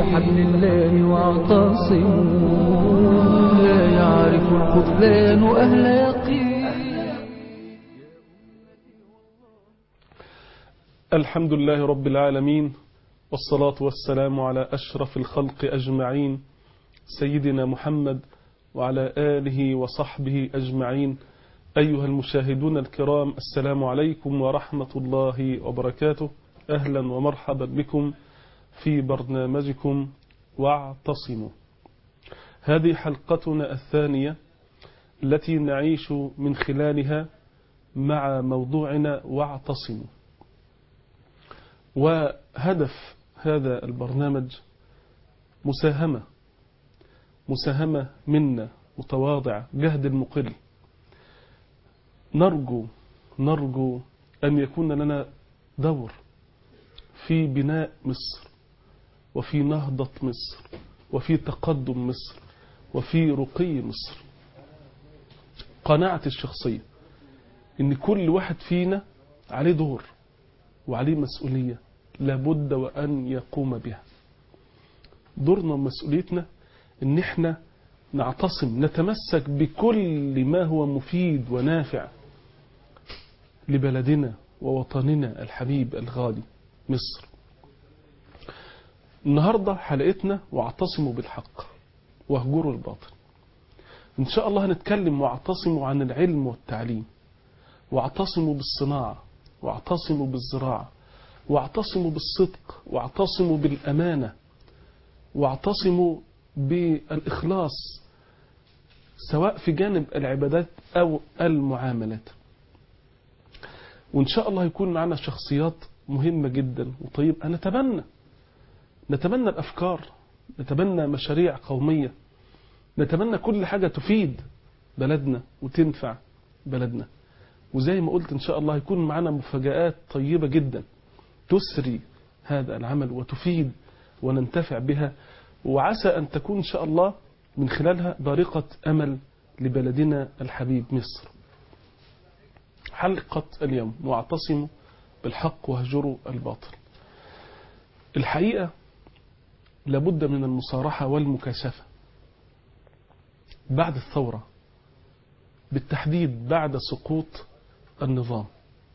بحبل الله واعتصموا لا يعرف الخذلان أهل يقين الحمد لله رب العالمين والصلاة والسلام على أشرف الخلق أجمعين سيدنا محمد وعلى آله وصحبه أجمعين أيها المشاهدون الكرام السلام عليكم ورحمة الله وبركاته أهلا ومرحبا بكم في برنامجكم واعتصموا هذه حلقتنا الثانية التي نعيش من خلالها مع موضوعنا واعتصموا وهدف هذا البرنامج مساهمة مساهمة منا متواضعة جهد مقل نرجو نرجو أن يكون لنا دور في بناء مصر وفي نهضة مصر وفي تقدم مصر وفي رقي مصر قناعتي الشخصية ان كل واحد فينا عليه دور وعليه مسؤولية لابد وأن يقوم بها دورنا ومسؤوليتنا ان احنا نعتصم نتمسك بكل ما هو مفيد ونافع لبلدنا ووطننا الحبيب الغالي مصر النهاردة حلقتنا واعتصموا بالحق واهجروا الباطل ان شاء الله هنتكلم واعتصموا عن العلم والتعليم واعتصموا بالصناعة واعتصموا بالزراعة واعتصموا بالصدق واعتصموا بالأمانة واعتصموا بالإخلاص سواء في جانب العبادات أو المعاملات وإن شاء الله يكون معنا شخصيات مهمة جدا وطيب نتمنى نتمنى الأفكار نتمنى مشاريع قومية نتمنى كل حاجة تفيد بلدنا وتنفع بلدنا وزي ما قلت إن شاء الله يكون معنا مفاجآت طيبة جدا تسري هذا العمل وتفيد وننتفع بها وعسى أن تكون إن شاء الله من خلالها بارقة أمل لبلدنا الحبيب مصر حلقة اليوم واعتصموا بالحق واهجروا الباطل الحقيقة لابد من المصارحة والمكاشفة بعد الثورة بالتحديد بعد سقوط النظام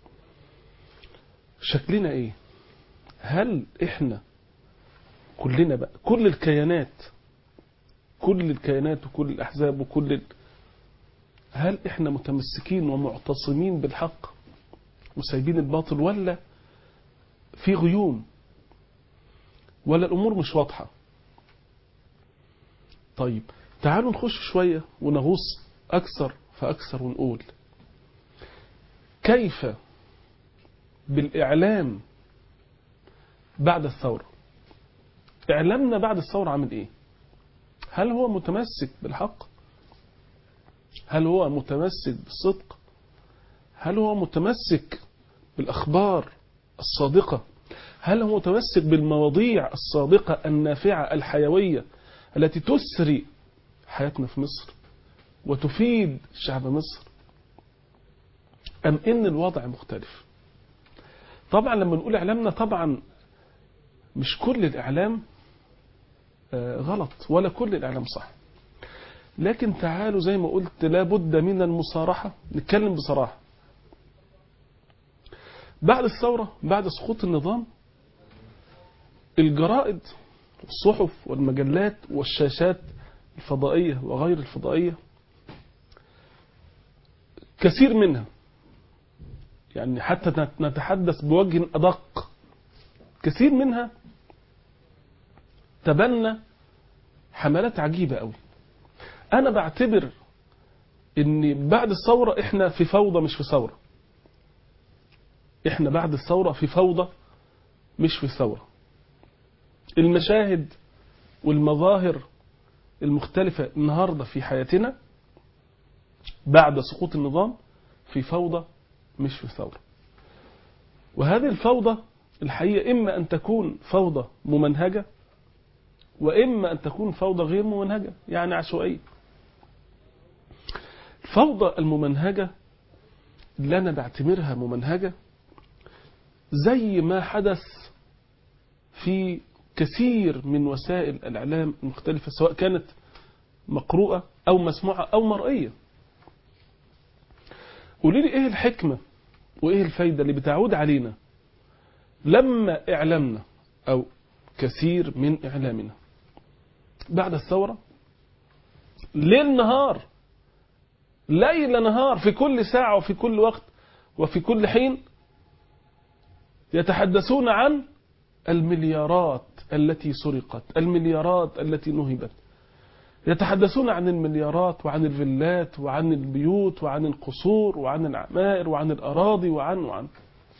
شكلنا ايه هل احنا كلنا بقى كل الكيانات كل الكيانات وكل الاحزاب وكل ال... هل احنا متمسكين ومعتصمين بالحق وسايبين الباطل ولا في غيوم ولا الامور مش واضحه طيب تعالوا نخش شويه ونغوص اكثر فاكثر ونقول كيف بالاعلام بعد الثوره اعلامنا بعد الثوره عامل ايه هل هو متمسك بالحق هل هو متمسك بالصدق هل هو متمسك بالأخبار الصادقة هل هو متمسك بالمواضيع الصادقة النافعة الحيوية التي تسري حياتنا في مصر وتفيد شعب مصر أم إن الوضع مختلف طبعا لما نقول إعلامنا طبعا مش كل الإعلام غلط ولا كل الإعلام صح لكن تعالوا زي ما قلت لابد من المصارحة نتكلم بصراحة بعد الثورة بعد سقوط النظام الجرائد والصحف والمجلات والشاشات الفضائية وغير الفضائية كثير منها يعني حتى نتحدث بوجه أدق كثير منها تبنى حملات عجيبة قوي انا بعتبر ان بعد الثورة احنا في فوضى مش في ثورة احنا بعد الثورة في فوضى مش في ثورة المشاهد والمظاهر المختلفة النهاردة في حياتنا بعد سقوط النظام في فوضى مش في ثورة وهذه الفوضى الحقيقة إما أن تكون فوضى ممنهجة وإما أن تكون فوضى غير ممنهجة يعني عشوائية الفوضى الممنهجة اللي أنا بعتبرها ممنهجة زي ما حدث في كثير من وسائل الإعلام المختلفة سواء كانت مقروءة أو مسموعة أو مرئية قولي لي إيه الحكمة وإيه الفايدة اللي بتعود علينا لما إعلامنا أو كثير من إعلامنا بعد الثورة ليل نهار ليل نهار في كل ساعة وفي كل وقت وفي كل حين يتحدثون عن المليارات التي سرقت المليارات التي نهبت يتحدثون عن المليارات وعن الفيلات وعن البيوت وعن القصور وعن العمائر وعن الأراضي وعن وعن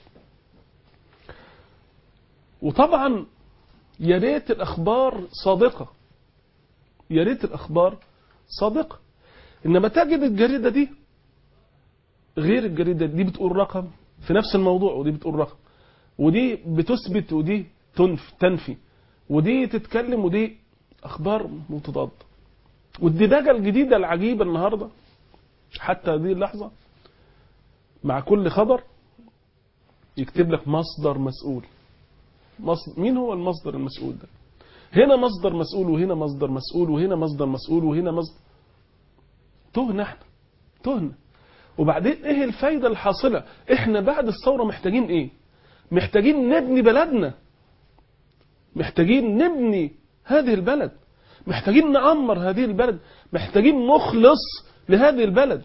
وطبعا يا ريت الأخبار صادقة يا ريت الأخبار صادقة إنما تجد الجريدة دي غير الجريدة دي بتقول رقم في نفس الموضوع ودي بتقول رقم ودي بتثبت ودي تنف تنفي ودي تتكلم ودي أخبار متضادة والدباجة الجديدة العجيبة النهاردة حتى هذه اللحظة مع كل خبر يكتب لك مصدر مسؤول مصدر مين هو المصدر المسؤول ده هنا مصدر مسؤول وهنا مصدر مسؤول وهنا مصدر مسؤول وهنا مصدر تهنا احنا تهنا وبعدين ايه الفايدة الحاصلة احنا بعد الثورة محتاجين ايه محتاجين نبني بلدنا محتاجين نبني هذه البلد محتاجين نعمر هذه البلد محتاجين نخلص لهذه البلد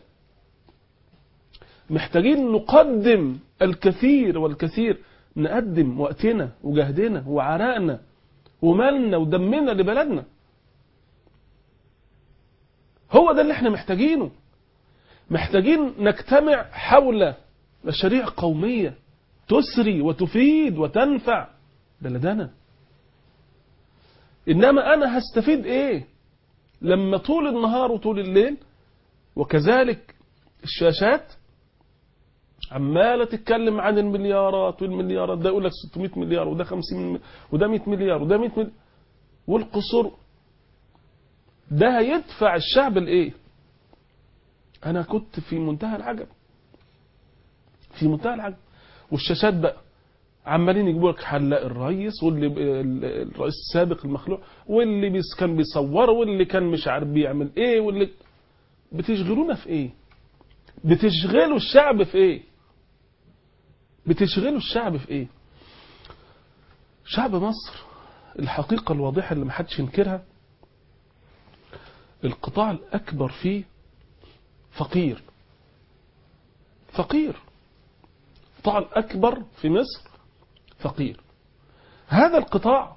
محتاجين نقدم الكثير والكثير نقدم وقتنا وجهدنا وعرقنا ومالنا ودمنا لبلدنا هو ده اللي احنا محتاجينه محتاجين نجتمع حول مشاريع قومية تسري وتفيد وتنفع بلدنا إنما أنا هستفيد إيه لما طول النهار وطول الليل وكذلك الشاشات عمالة تتكلم عن المليارات والمليارات ده يقول لك 600 مليار وده 50 مليار وده 100 مليار وده 100 مليار والقصور ده هيدفع الشعب لإيه أنا كنت في منتهى العجب في منتهى العجب والشاشات بقى عمالين يجيبوا لك حلاق الرئيس واللي الرئيس السابق المخلوع واللي بيس كان بيصوره واللي كان مش عارف بيعمل ايه واللي بتشغلونا في ايه بتشغلوا الشعب في ايه بتشغلوا الشعب في ايه شعب مصر الحقيقة الواضحة اللي محدش ينكرها القطاع الأكبر فيه فقير فقير القطاع الأكبر في مصر فقير هذا القطاع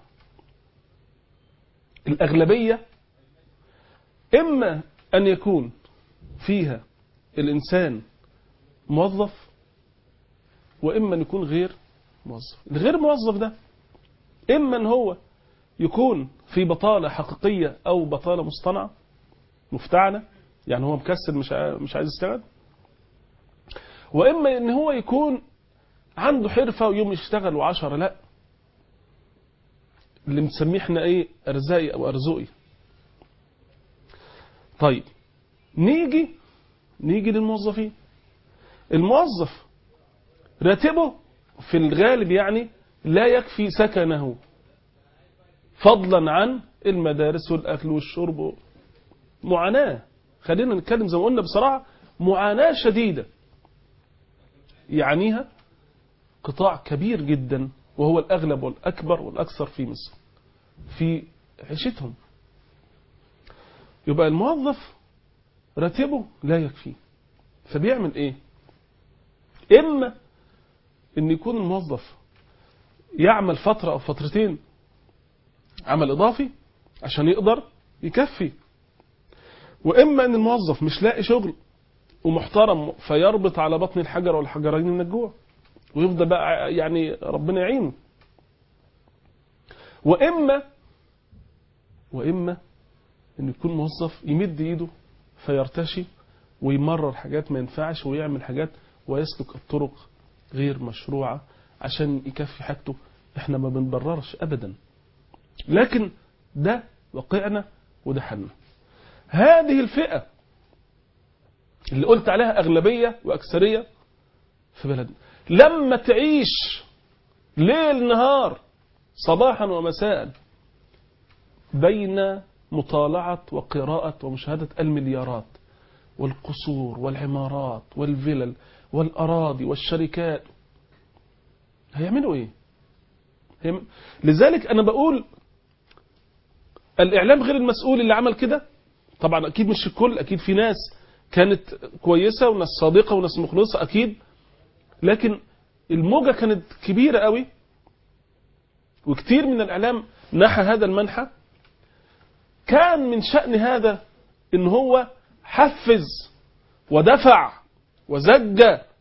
الأغلبية إما أن يكون فيها الإنسان موظف وإما أن يكون غير موظف الغير موظف ده إما أن هو يكون في بطالة حقيقية أو بطالة مصطنعة مفتعلة يعني هو مكسل مش مش عايز يشتغل وإما أن هو يكون عنده حرفة ويوم يشتغل وعشرة لا اللي مسميه احنا ايه ارزاقي او ارزقي طيب نيجي نيجي للموظفين الموظف راتبه في الغالب يعني لا يكفي سكنه فضلا عن المدارس والاكل والشرب معاناة خلينا نتكلم زي ما قلنا بصراحة معاناة شديدة يعنيها قطاع كبير جدا وهو الأغلب والأكبر والأكثر في مصر في عيشتهم يبقى الموظف راتبه لا يكفي فبيعمل ايه اما ان يكون الموظف يعمل فترة او فترتين عمل اضافي عشان يقدر يكفي واما ان الموظف مش لاقي شغل ومحترم فيربط على بطن الحجر والحجرين من الجوع ويفضل بقى يعني ربنا يعينه واما واما ان يكون موظف يمد ايده فيرتشي ويمرر حاجات ما ينفعش ويعمل حاجات ويسلك الطرق غير مشروعة عشان يكفي حاجته احنا ما بنبررش ابدا لكن ده واقعنا وده حلنا هذه الفئة اللي قلت عليها أغلبية وأكثرية في بلدنا لما تعيش ليل نهار صباحا ومساء بين مطالعة وقراءة ومشاهدة المليارات والقصور والعمارات والفلل والأراضي والشركات هيعملوا ايه هيعمل... لذلك انا بقول الاعلام غير المسؤول اللي عمل كده طبعا اكيد مش الكل اكيد في ناس كانت كويسة وناس صادقة وناس مخلصة اكيد لكن الموجة كانت كبيرة قوي وكتير من الاعلام نحى هذا المنحى كان من شأن هذا ان هو حفز ودفع وزج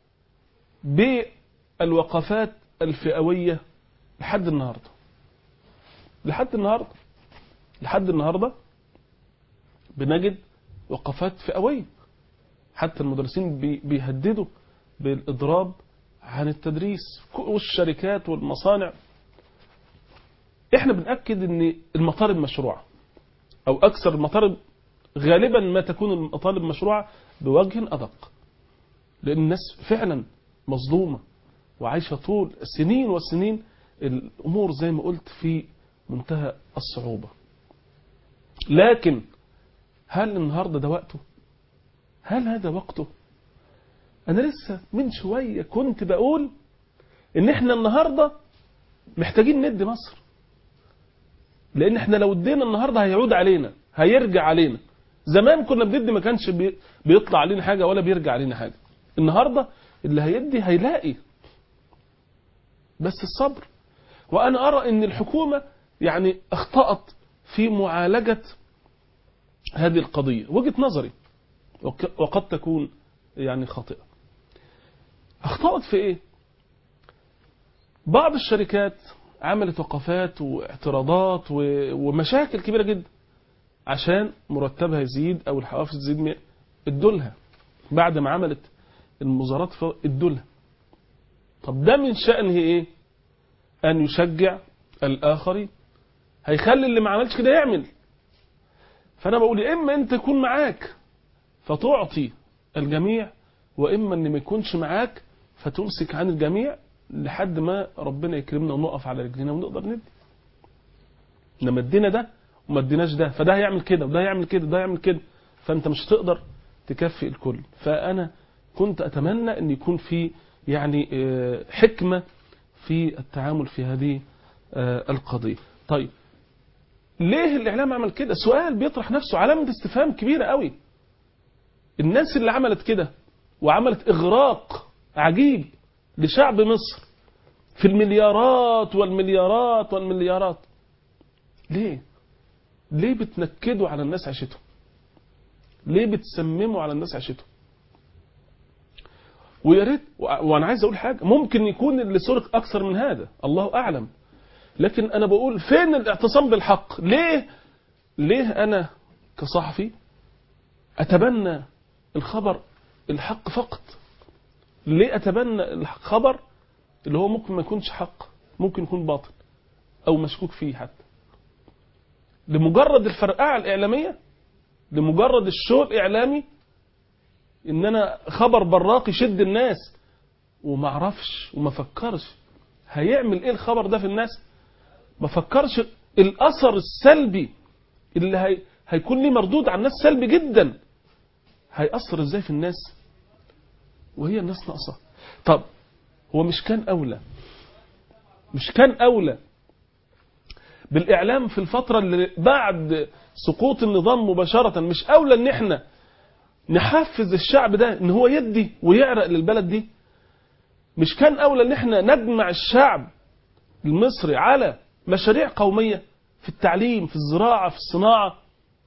بالوقفات الفئوية لحد النهاردة لحد النهاردة لحد النهاردة بنجد وقفات فئوية حتى المدرسين بي- بيهددوا بالإضراب عن التدريس والشركات والمصانع احنا بنأكد ان المطالب مشروعة او اكثر المطالب غالبا ما تكون المطالب مشروعة بوجه ادق لان الناس فعلا مظلومة وعايشة طول سنين وسنين الامور زي ما قلت في منتهى الصعوبة لكن هل النهاردة ده وقته هل هذا وقته انا لسه من شوية كنت بقول ان احنا النهاردة محتاجين ندي مصر لان احنا لو ادينا النهاردة هيعود علينا هيرجع علينا زمان كنا بندي ما كانش بي- بيطلع علينا حاجة ولا بيرجع علينا حاجة النهاردة اللي هيدي هيلاقي بس الصبر وانا ارى ان الحكومة يعني اخطأت في معالجة هذه القضية وجهة نظري وك- وقد تكون يعني خاطئة اخطأت في ايه بعض الشركات عملت وقفات واعتراضات و- ومشاكل كبيرة جدا عشان مرتبها يزيد او الحوافز تزيد م- ادولها بعد ما عملت المظاهرات ف- ادولها طب ده من شأنه ايه ان يشجع الاخرين هيخلي اللي ما عملش كده يعمل فانا بقول يا اما انت تكون معاك فتعطي الجميع واما ان ما يكونش معاك فتمسك عن الجميع لحد ما ربنا يكرمنا ونقف على رجلنا ونقدر ندي انما ادينا ده وما اديناش ده فده هيعمل كده وده هيعمل كده وده هيعمل كده فانت مش هتقدر تكفي الكل فانا كنت اتمنى ان يكون في يعني آه، حكمه في التعامل في هذه آه، القضيه طيب ليه الاعلام عمل كده سؤال بيطرح نفسه علامه استفهام كبيره قوي الناس اللي عملت كده وعملت اغراق عجيب لشعب مصر في المليارات والمليارات والمليارات ليه ليه بتنكدوا على الناس عيشتهم ليه بتسمموا على الناس عيشتهم ويا ريت و- وانا عايز اقول حاجه ممكن يكون اللي سرق اكثر من هذا الله اعلم لكن انا بقول فين الاعتصام بالحق ليه ليه انا كصحفي اتبنى الخبر الحق فقط ليه اتبنى الخبر اللي هو ممكن ما يكونش حق ممكن يكون باطل او مشكوك فيه حتى لمجرد الفرقعه الاعلاميه لمجرد الشو الاعلامي ان انا خبر براق يشد الناس وما اعرفش وما فكرش هيعمل ايه الخبر ده في الناس ما فكرش الاثر السلبي اللي هي هيكون ليه مردود على الناس سلبي جدا هيأثر ازاي في الناس وهي الناس ناقصه طب هو مش كان اولى مش كان اولى بالاعلام في الفتره اللي بعد سقوط النظام مباشره مش اولى ان احنا نحفز الشعب ده ان هو يدي ويعرق للبلد دي مش كان اولى ان احنا نجمع الشعب المصري على مشاريع قوميه في التعليم في الزراعه في الصناعه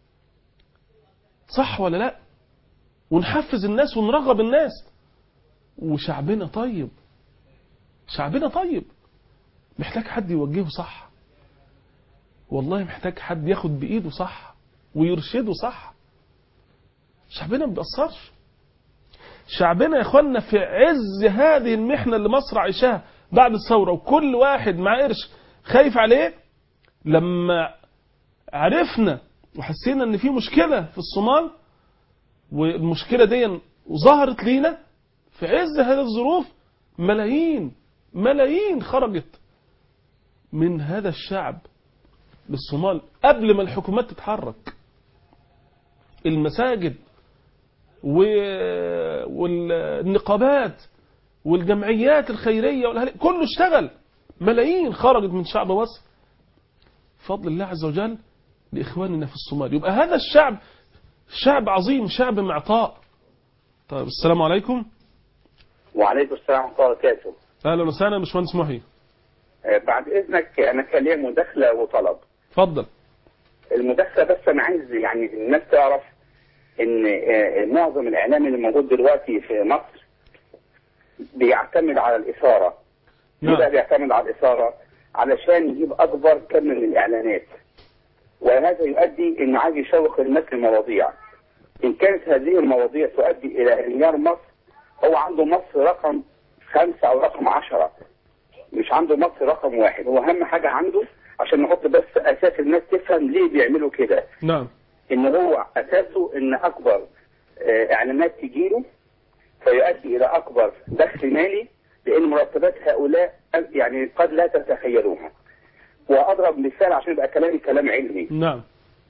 صح ولا لا ونحفز الناس ونرغب الناس وشعبنا طيب شعبنا طيب محتاج حد يوجهه صح والله محتاج حد ياخد بإيده صح ويرشده صح شعبنا ما بيأثرش شعبنا يا اخوانا في عز هذه المحنة اللي مصر عايشاها بعد الثورة وكل واحد مع قرش خايف عليه لما عرفنا وحسينا ان في مشكلة في الصومال والمشكلة دي ظهرت لينا في عز هذه الظروف ملايين ملايين خرجت من هذا الشعب بالصومال قبل ما الحكومات تتحرك المساجد و- والنقابات والجمعيات الخيرية والأهلية كله اشتغل ملايين خرجت من شعب مصر فضل الله عز وجل لإخواننا في الصومال يبقى هذا الشعب شعب عظيم شعب معطاء طيب السلام عليكم وعليكم السلام ورحمة الله وبركاته اهلا وسهلا يا باشمهندس محي آه، بعد إذنك أنا كان ليا مداخلة وطلب اتفضل المداخلة بس أنا عايز يعني الناس تعرف إن آه، معظم الإعلام اللي موجود دلوقتي في مصر بيعتمد على الإثارة ليه بقى نعم بيعتمد على الإثارة علشان يجيب أكبر كم من الإعلانات وهذا يؤدي إنه عايز يشوق الناس لمواضيع إن كانت هذه المواضيع تؤدي إلى انهيار مصر هو عنده مصر رقم خمسة أو رقم عشرة مش عنده مصر رقم واحد هو أهم حاجة عنده عشان نحط بس أساس الناس تفهم ليه بيعملوا كده نعم ان هو اساسه ان اكبر آه، اعلانات تجيله فيؤدي الى اكبر دخل مالي لان مرتبات هؤلاء يعني قد لا تتخيلوها واضرب مثال عشان يبقى كلامي كلام علمي نعم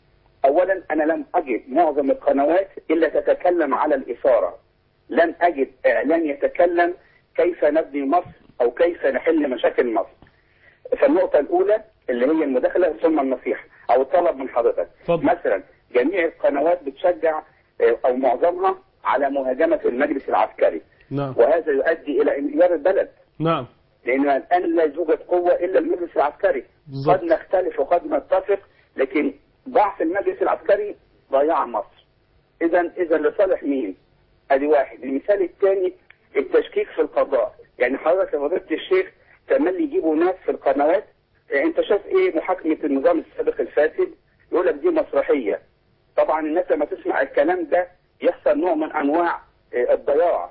اولا انا لم اجد معظم القنوات الا تتكلم على الاثاره لم اجد اعلان يتكلم كيف نبني مصر او كيف نحل مشاكل مصر فالنقطه الاولى اللي هي المداخله ثم النصيحه او الطلب من حضرتك اتفضل. مثلا جميع القنوات بتشجع آه، او معظمها على مهاجمه المجلس العسكري نعم وهذا يؤدي الى انهيار البلد نعم لان الان لا يوجد قوه الا المجلس العسكري بالظبط. قد نختلف وقد نتفق لكن ضعف المجلس العسكري ضياع مصر اذا اذا لصالح مين ادي واحد المثال الثاني التشكيك في القضاء يعني حضرتك يا فضيله الشيخ تملي يجيبوا ناس في القنوات إيه، انت شايف ايه محاكمه النظام السابق الفاسد يقول لك دي مسرحيه طبعا الناس لما تسمع الكلام ده يحصل نوع من انواع إيه، الضياع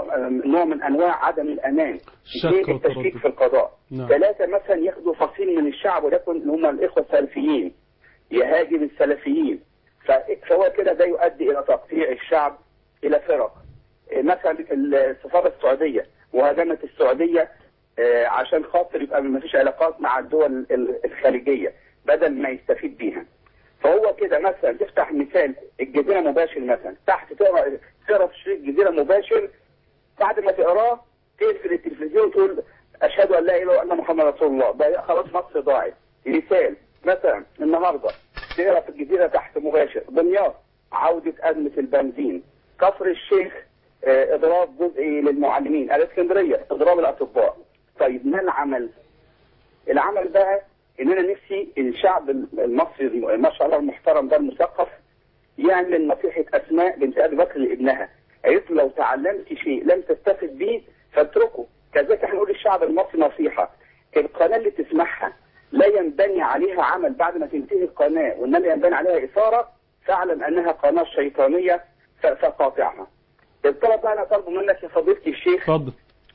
نوع من انواع عدم الامان الشك ليه التشكيك والتردد. في القضاء نعم. ثلاثة مثلا ياخدوا فصيل من الشعب وليكن اللي هم الإخوة السلفيين يهاجم السلفيين ف- فهو كده ده يؤدي إلى تقطيع الشعب إلى فرق إيه مثلا السفارة السعودية مهاجمة السعودية آه، عشان خاطر يبقى ما فيش علاقات مع الدول ال- الخارجية بدل ما يستفيد بيها فهو كده مثلا تفتح مثال الجزيرة مباشر مثلا تحت تقرا تقرا في شريط جزيرة مباشر بعد ما تقراه تقفل التلفزيون وتقول اشهد ان لا اله الا الله محمد رسول الله ده خلاص مصر ضاعت مثال مثلا النهارده تقرا في الجزيره تحت مباشر دمياط عوده ازمه البنزين كفر الشيخ آه، اضراب جزئي للمعلمين الاسكندريه اضراب الاطباء طيب ما العمل؟ العمل بقى ان انا نفسي الشعب المصري ما شاء الله المحترم ده المثقف يعمل نصيحة أسماء بنت أبي بكر لابنها قالت له لو تعلمت شيء لم تستفد به فاتركه كذلك احنا نقول للشعب المصري نصيحة القناة اللي تسمعها لا ينبني عليها عمل بعد ما تنتهي القناة وإنما ينبني عليها إثارة فاعلم أنها قناة شيطانية ف- فقاطعها الطلب بقى أنا طالبه منك يا فضيلة الشيخ اتفضل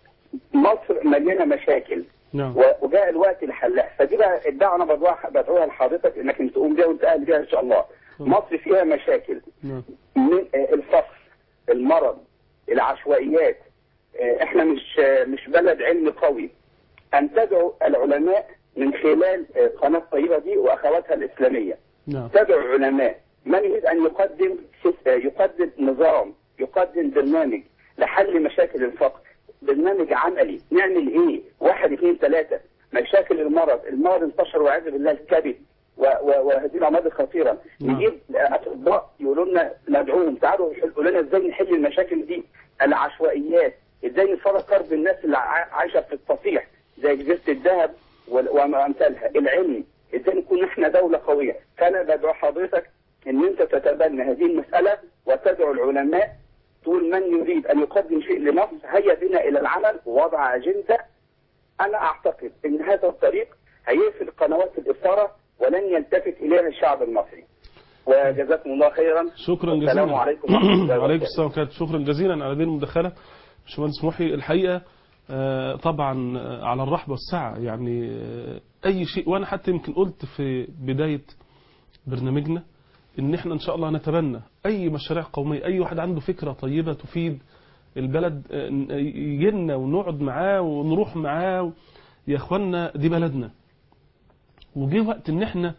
مصر مليانة مشاكل نعم و- وجاء الوقت الحلاق فدي بقى الدعوه انا بدعوها بدعوها لحضرتك انك انت تقوم بيها وانت اهل بيها ان شاء الله مصر فيها مشاكل نعم من آه، الفقر المرض العشوائيات آه، احنا مش آه، مش بلد علم قوي ان تدعو العلماء من خلال آه، قناه طيبه دي واخواتها الاسلاميه نعم تدعو علماء من يريد ان يقدم سيس- آه، يقدم نظام يقدم برنامج لحل مشاكل الفقر برنامج عملي نعمل ايه واحد اثنين ثلاثة مشاكل المرض المرض انتشر والعياذ بالله الكبد و- و- وهذه الامراض الخطيره نعم. نجيب اطباء يقولوا لنا ندعوهم تعالوا قولوا لنا ازاي نحل المشاكل دي العشوائيات ازاي نفرق كرب الناس اللي عا- عايشه في التصيح زي جزيره الذهب وال- وامثالها العلم ازاي نكون احنا دوله قويه فانا بدعو حضرتك ان انت تتبنى هذه المساله وتدعو العلماء تقول من يريد ان يقدم شيء لمصر هيا بنا الى العمل ووضع اجنده انا اعتقد ان هذا الطريق هيقفل قنوات الاثاره ولن يلتفت اليها الشعب المصري وجزاكم الله خيرا شكرا جزيلا السلام عليكم ورحمه الله وعليكم وبركاته السلام ورحمة الله. شكرا جزيلا على هذه المداخلة باشمهندس محي الحقيقة آه، طبعا آه، على الرحب والسعة يعني آه، أي شيء وأنا حتى يمكن قلت في بداية برنامجنا إن إحنا إن شاء الله نتبنى أي مشاريع قومية أي واحد عنده فكرة طيبة تفيد البلد آه، يجي لنا ونقعد معاه ونروح معاه يا إخوانا دي بلدنا وجه وقت إن إحنا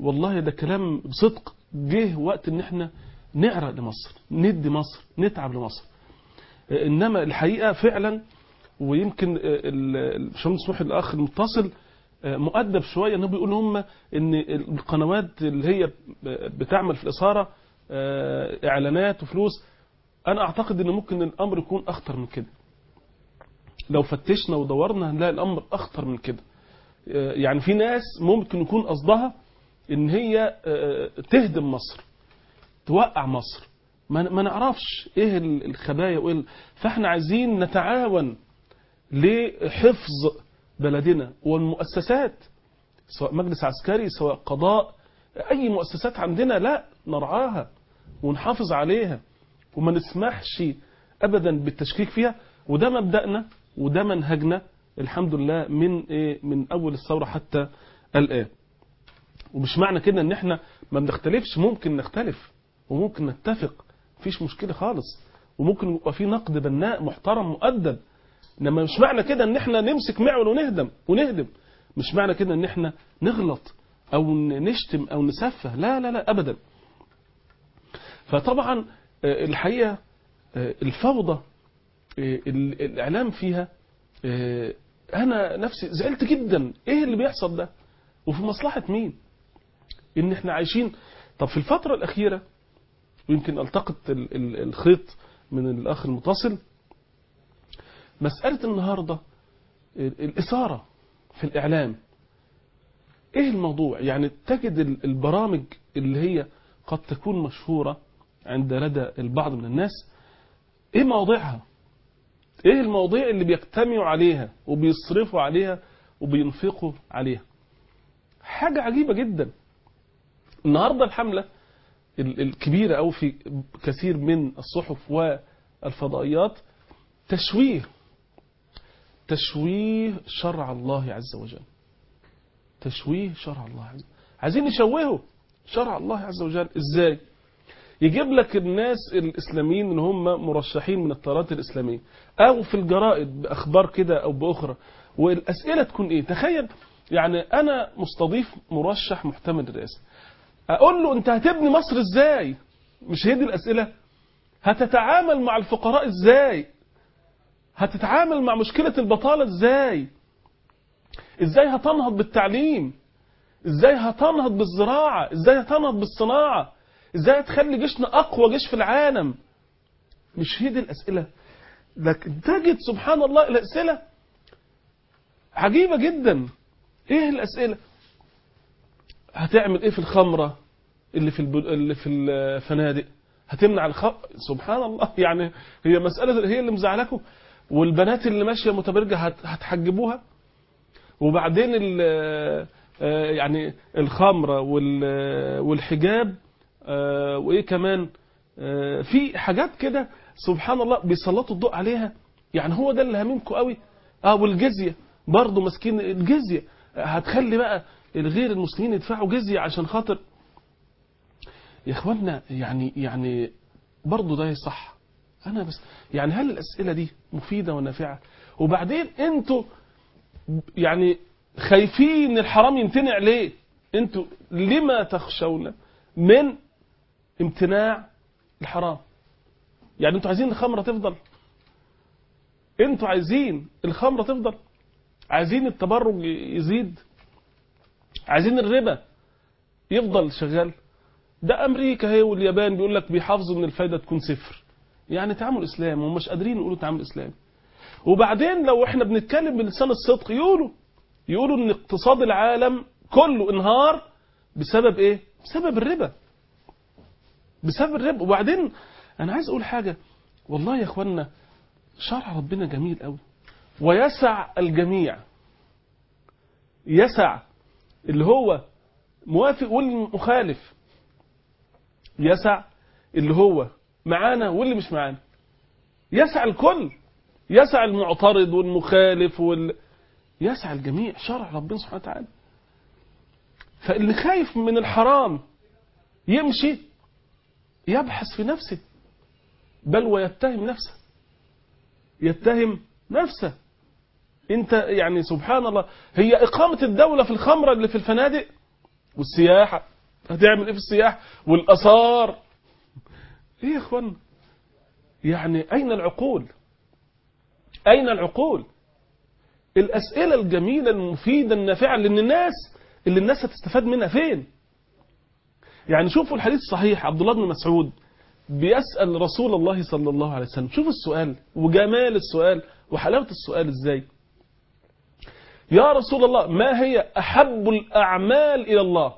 والله ده كلام بصدق جه وقت ان احنا نعرق لمصر ندي مصر نتعب لمصر انما الحقيقه فعلا ويمكن الباشمهندس محي الاخ المتصل مؤدب شويه انه بيقول هم ان القنوات اللي هي بتعمل في الاثاره اعلانات وفلوس انا اعتقد ان ممكن الامر يكون اخطر من كده لو فتشنا ودورنا هنلاقي الامر اخطر من كده يعني في ناس ممكن يكون قصدها ان هي تهدم مصر توقع مصر ما نعرفش ايه الخبايا وايه فاحنا عايزين نتعاون لحفظ بلدنا والمؤسسات سواء مجلس عسكري سواء قضاء اي مؤسسات عندنا لا نرعاها ونحافظ عليها وما نسمحش ابدا بالتشكيك فيها وده مبدأنا وده منهجنا الحمد لله من ايه من اول الثوره حتى الان ومش معنى كده ان احنا ما بنختلفش ممكن نختلف وممكن نتفق مفيش مشكله خالص وممكن يبقى في نقد بناء محترم مؤدب انما مش معنى كده ان احنا نمسك معول ونهدم ونهدم مش معنى كده ان احنا نغلط او نشتم او نسفه لا لا لا ابدا فطبعا الحقيقه الفوضى الاعلام فيها انا نفسي زعلت جدا ايه اللي بيحصل ده وفي مصلحه مين ان احنا عايشين طب في الفتره الاخيره ويمكن التقط الخيط من الاخ المتصل مساله النهارده الاثاره في الاعلام ايه الموضوع يعني تجد البرامج اللي هي قد تكون مشهوره عند لدى البعض من الناس ايه مواضيعها ايه المواضيع اللي بيجتمعوا عليها وبيصرفوا عليها وبينفقوا عليها حاجة عجيبة جدا النهاردة الحملة الكبيرة أو في كثير من الصحف والفضائيات تشويه تشويه شرع الله عز وجل تشويه شرع الله عز وجل عايزين يشوهوا شرع الله عز وجل ازاي يجيب لك الناس الإسلاميين ان هم مرشحين من التيارات الإسلامية أو في الجرائد بأخبار كده أو بأخرى والأسئلة تكون إيه تخيل يعني أنا مستضيف مرشح محتمل الرئاسة أقول له أنت هتبني مصر إزاي مش هي دي الأسئلة هتتعامل مع الفقراء إزاي هتتعامل مع مشكلة البطالة إزاي إزاي هتنهض بالتعليم إزاي هتنهض بالزراعة إزاي هتنهض بالصناعة ازاي تخلي جيشنا اقوى جيش في العالم مش هي دي الاسئله لكن تجد سبحان الله الاسئله عجيبه جدا ايه الاسئله هتعمل ايه في الخمره اللي في الب... اللي في الفنادق هتمنع الخمر سبحان الله يعني هي مساله هي اللي مزعلكم والبنات اللي ماشيه متبرجه هت... هتحجبوها وبعدين ال... يعني الخمره وال... والحجاب آه وايه كمان آه في حاجات كده سبحان الله بيسلطوا الضوء عليها يعني هو ده اللي هاممكم قوي اه والجزيه برضه ماسكين الجزيه هتخلي بقى الغير المسلمين يدفعوا جزيه عشان خاطر يا اخوانا يعني يعني برضه ده صح انا بس يعني هل الاسئله دي مفيده ونافعه وبعدين انتوا يعني خايفين الحرام يمتنع ليه انتوا لما تخشون من امتناع الحرام يعني انتوا عايزين الخمرة تفضل انتوا عايزين الخمرة تفضل عايزين التبرج يزيد عايزين الربا يفضل شغال ده امريكا هي واليابان بيقول لك بيحافظوا ان الفايده تكون صفر يعني تعامل اسلامي ومش قادرين يقولوا تعامل اسلامي وبعدين لو احنا بنتكلم بلسان الصدق يقولوا يقولوا ان اقتصاد العالم كله انهار بسبب ايه بسبب الربا بسبب الربا وبعدين انا عايز اقول حاجه والله يا اخوانا شرع ربنا جميل قوي ويسع الجميع يسع اللي هو موافق والمخالف يسع اللي هو معانا واللي مش معانا يسع الكل يسع المعترض والمخالف وال... يسع الجميع شرع ربنا سبحانه وتعالى فاللي خايف من الحرام يمشي يبحث في نفسه بل ويتهم نفسه يتهم نفسه انت يعني سبحان الله هي اقامة الدولة في الخمرة اللي في الفنادق والسياحة هتعمل ايه في السياح والاثار ايه يا اخوانا يعني اين العقول اين العقول الاسئله الجميله المفيده النافعه لان الناس اللي الناس هتستفاد منها فين يعني شوفوا الحديث الصحيح عبد الله بن مسعود بيسأل رسول الله صلى الله عليه وسلم شوف السؤال وجمال السؤال وحلاوة السؤال ازاي يا رسول الله ما هي أحب الأعمال إلى الله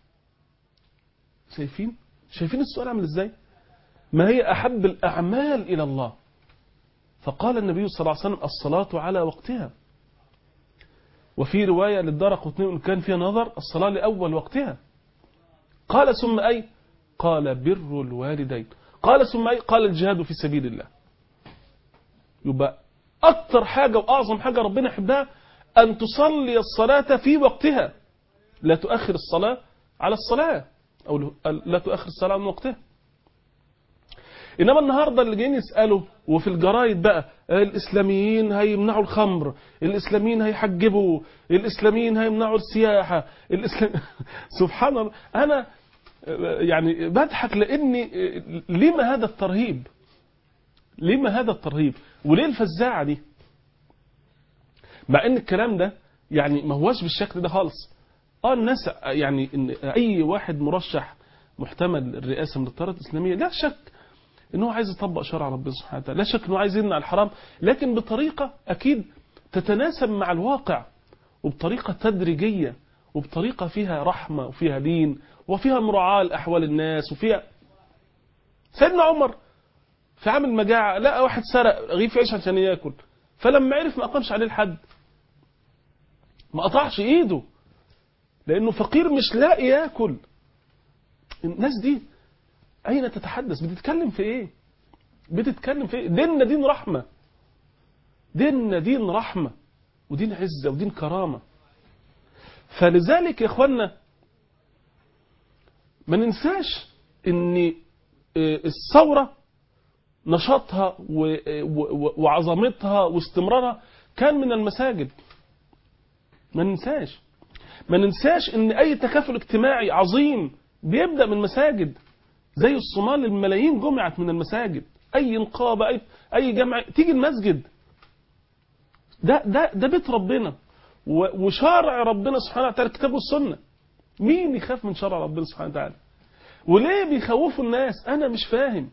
شايفين شايفين السؤال عامل ازاي ما هي أحب الأعمال إلى الله فقال النبي صلى الله عليه وسلم الصلاة على وقتها وفي رواية للدار قطني كان فيها نظر الصلاة لأول وقتها قال ثم أي قال بر الوالدين قال ثم أي قال الجهاد في سبيل الله يبقى أكثر حاجة وأعظم حاجة ربنا يحبها أن تصلي الصلاة في وقتها لا تؤخر الصلاة على الصلاة أو لا تؤخر الصلاة عن وقتها إنما النهاردة اللي جايين يسألوا وفي الجرايد بقى الإسلاميين هيمنعوا الخمر الإسلاميين هيحجبوا الإسلاميين هيمنعوا السياحة الإسلام... سبحان الله أنا يعني بضحك لأني لما هذا الترهيب لما هذا الترهيب وليه الفزاعة دي مع ان الكلام ده يعني ما هوش بالشكل ده خالص اه الناس يعني ان اي واحد مرشح محتمل الرئاسه من التيارات الاسلاميه لا شك ان هو عايز يطبق شرع ربنا سبحانه وتعالى لا شك انه عايز يمنع الحرام لكن بطريقه اكيد تتناسب مع الواقع وبطريقه تدريجيه وبطريقه فيها رحمه وفيها لين وفيها مراعاه لاحوال الناس وفيها سيدنا عمر في عام المجاعه لقى واحد سرق رغيف عيش عشان ياكل فلما عرف ما اقامش عليه الحد ما قطعش ايده لانه فقير مش لاقي ياكل الناس دي اين تتحدث بتتكلم في ايه بتتكلم في ايه ديننا دين رحمه ديننا دين رحمه ودين عزه ودين كرامه فلذلك يا اخوانا ما ننساش ان الثوره نشاطها وعظمتها واستمرارها كان من المساجد ما ننساش ما ننساش ان اي تكافل اجتماعي عظيم بيبدا من مساجد زي الصومال الملايين جمعت من المساجد اي نقابه اي اي جمع تيجي المسجد ده ده ده بيت ربنا وشرع ربنا سبحانه وتعالى الكتاب والسنه مين يخاف من شرع ربنا سبحانه وتعالى وليه بيخوفوا الناس انا مش فاهم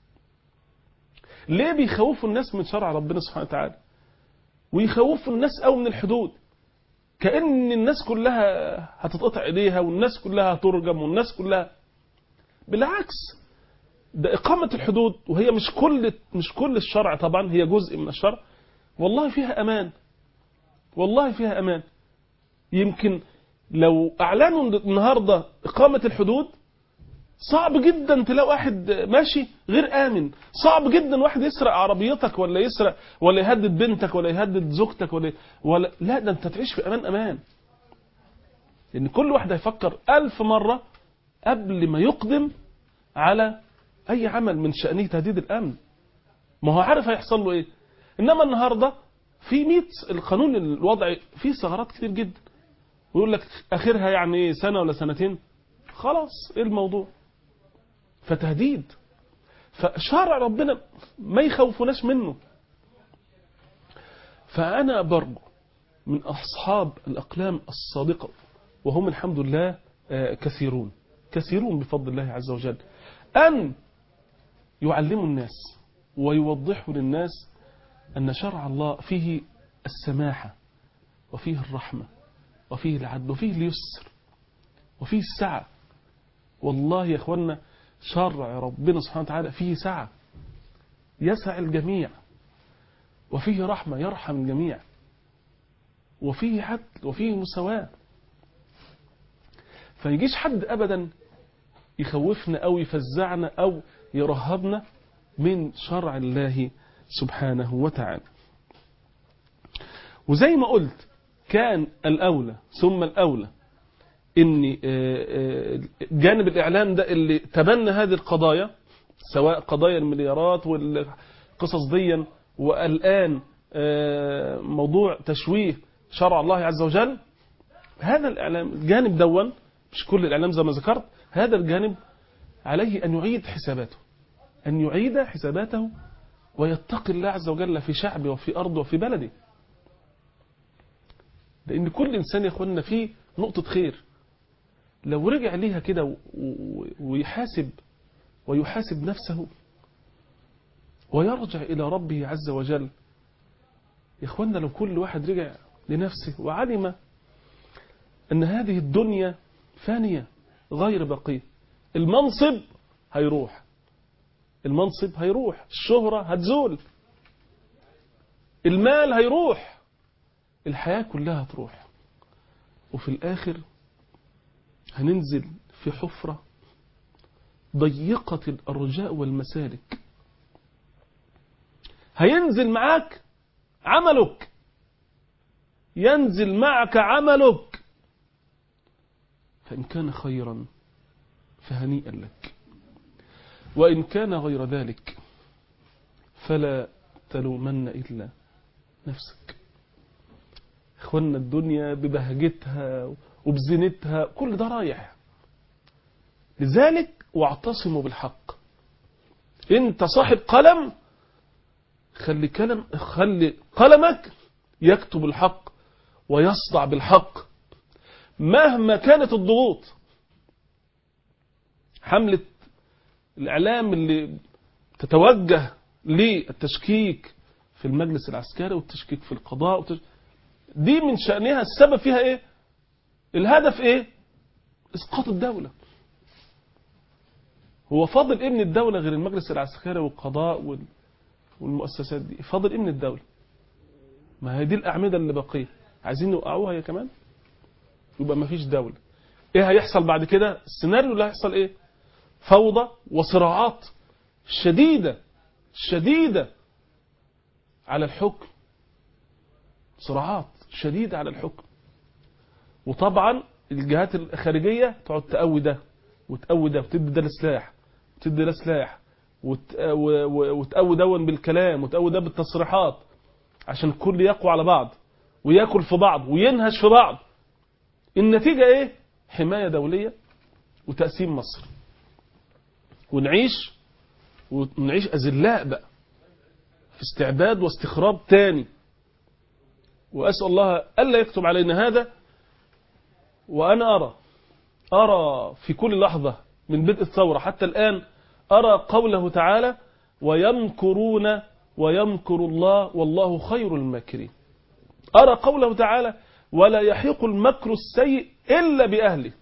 ليه بيخوفوا الناس من شرع ربنا سبحانه وتعالى ويخوفوا الناس قوي من الحدود كأن الناس كلها هتتقطع ايديها والناس كلها هترجم والناس كلها بالعكس ده إقامة الحدود وهي مش كل مش كل الشرع طبعا هي جزء من الشرع والله فيها أمان والله فيها أمان يمكن لو أعلنوا النهاردة إقامة الحدود صعب جدا تلاقي واحد ماشي غير آمن صعب جدا واحد يسرق عربيتك ولا يسرق ولا يهدد بنتك ولا يهدد زوجتك ولا ولا لا ده انت تعيش في امان امان لان كل واحد هيفكر ألف مرة قبل ما يقدم على اي عمل من شأنه تهديد الامن ما هو عارف هيحصل له ايه انما النهاردة في 100 القانون الوضعي فيه ثغرات كتير جدا ويقول لك اخرها يعني ايه سنة ولا سنتين خلاص ايه الموضوع فتهديد فشرع ربنا ما يخوفوناش منه فأنا برجو من أصحاب الأقلام الصادقة وهم الحمد لله كثيرون كثيرون بفضل الله عز وجل أن يعلموا الناس ويوضحوا للناس أن شرع الله فيه السماحة وفيه الرحمة وفيه العدل وفيه اليسر وفيه السعة والله يا اخوانا شرع ربنا سبحانه وتعالى فيه سعة يسع الجميع وفيه رحمة يرحم الجميع وفيه عدل وفيه مساواة فيجيش حد أبدا يخوفنا أو يفزعنا أو يرهبنا من شرع الله سبحانه وتعالى وزي ما قلت كان الأولى ثم الأولى ان جانب الاعلام ده اللي تبنى هذه القضايا سواء قضايا المليارات والقصص ديا والان موضوع تشويه شرع الله عز وجل هذا الاعلام الجانب دون مش كل الإعلام زي ما ذكرت هذا الجانب عليه أن يعيد حساباته أن يعيد حساباته ويتقي الله عز وجل في شعبه وفي أرضه وفي بلده لأن كل إنسان يا أخوانا فيه نقطة خير لو رجع ليها كده و- و- ويحاسب ويحاسب نفسه ويرجع إلى ربه عز وجل يا إخوانا لو كل واحد رجع لنفسه وعلم أن هذه الدنيا فانية غير بقية المنصب هيروح المنصب هيروح الشهرة هتزول المال هيروح الحياة كلها هتروح وفي الآخر هننزل في حفرة ضيقة الأرجاء والمسالك هينزل معاك عملك ينزل معك عملك فإن كان خيرا فهنيئا لك وإن كان غير ذلك فلا تلومن إلا نفسك إخوانا الدنيا ببهجتها وبزينتها كل ده رايح لذلك واعتصموا بالحق انت صاحب قلم خلي كلم خلي قلمك يكتب الحق ويصدع بالحق مهما كانت الضغوط حملة الإعلام اللي تتوجه للتشكيك في المجلس العسكري والتشكيك في القضاء والتش... دي من شأنها السبب فيها ايه الهدف ايه اسقاط الدولة هو فاضل ايه من الدولة غير المجلس العسكري والقضاء وال... والمؤسسات دي فاضل ايه من الدولة ما هي دي الأعمدة اللي بقية عايزين يوقعوها هي كمان يبقى ما فيش دولة ايه هيحصل بعد كده السيناريو اللي هيحصل ايه فوضى وصراعات شديدة شديدة على الحكم صراعات شديدة على الحكم وطبعا الجهات الخارجية تقعد تقوي ده وتقوي ده وتدي ده لسلاح وتدي ده سلاح وت... و... و... وتقوي دون بالكلام وتقوي ده بالتصريحات عشان الكل يقوى على بعض وياكل في بعض وينهش في بعض النتيجة ايه حماية دولية وتقسيم مصر ونعيش ونعيش أذلاء بقى في استعباد واستخراب تاني وأسأل الله ألا يكتب علينا هذا وأنا أرى أرى في كل لحظة من بدء الثورة حتى الآن أرى قوله تعالى ويمكرون ويمكر الله والله خير الماكرين أرى قوله تعالى ولا يحيق المكر السيء إلا بأهله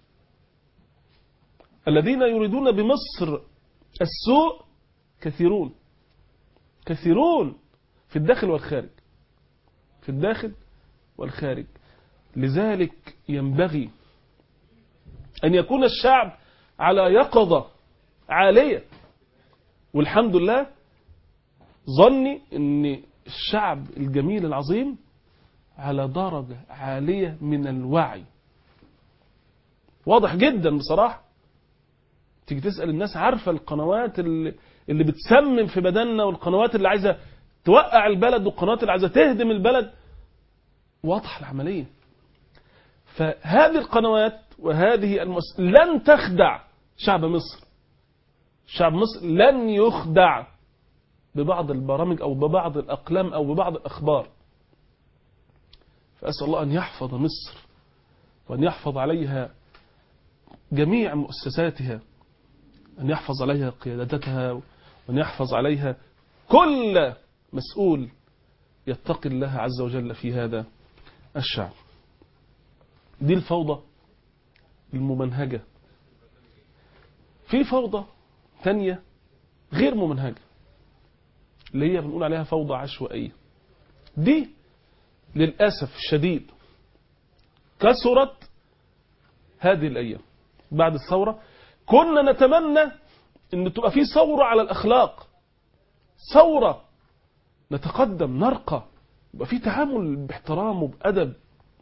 الذين يريدون بمصر السوء كثيرون كثيرون في الداخل والخارج في الداخل والخارج لذلك ينبغي أن يكون الشعب على يقظة عالية والحمد لله ظني أن الشعب الجميل العظيم على درجة عالية من الوعي واضح جدا بصراحة تيجي تسأل الناس عارفة القنوات اللي, اللي بتسمم في بدننا والقنوات اللي عايزة توقع البلد والقنوات اللي عايزة تهدم البلد واضحة العملية فهذه القنوات وهذه المؤس... لن تخدع شعب مصر شعب مصر لن يخدع ببعض البرامج أو ببعض الأقلام أو ببعض الأخبار فأسأل الله أن يحفظ مصر وأن يحفظ عليها جميع مؤسساتها أن يحفظ عليها قيادتها وأن يحفظ عليها كل مسؤول يتقي الله عز وجل في هذا الشعب دي الفوضى الممنهجة في فوضى تانية غير ممنهجة اللي هي بنقول عليها فوضى عشوائية دي للأسف الشديد كثرت هذه الأيام بعد الثورة كنا نتمنى أن تبقى في ثورة على الأخلاق ثورة نتقدم نرقى يبقى في تعامل باحترام وبأدب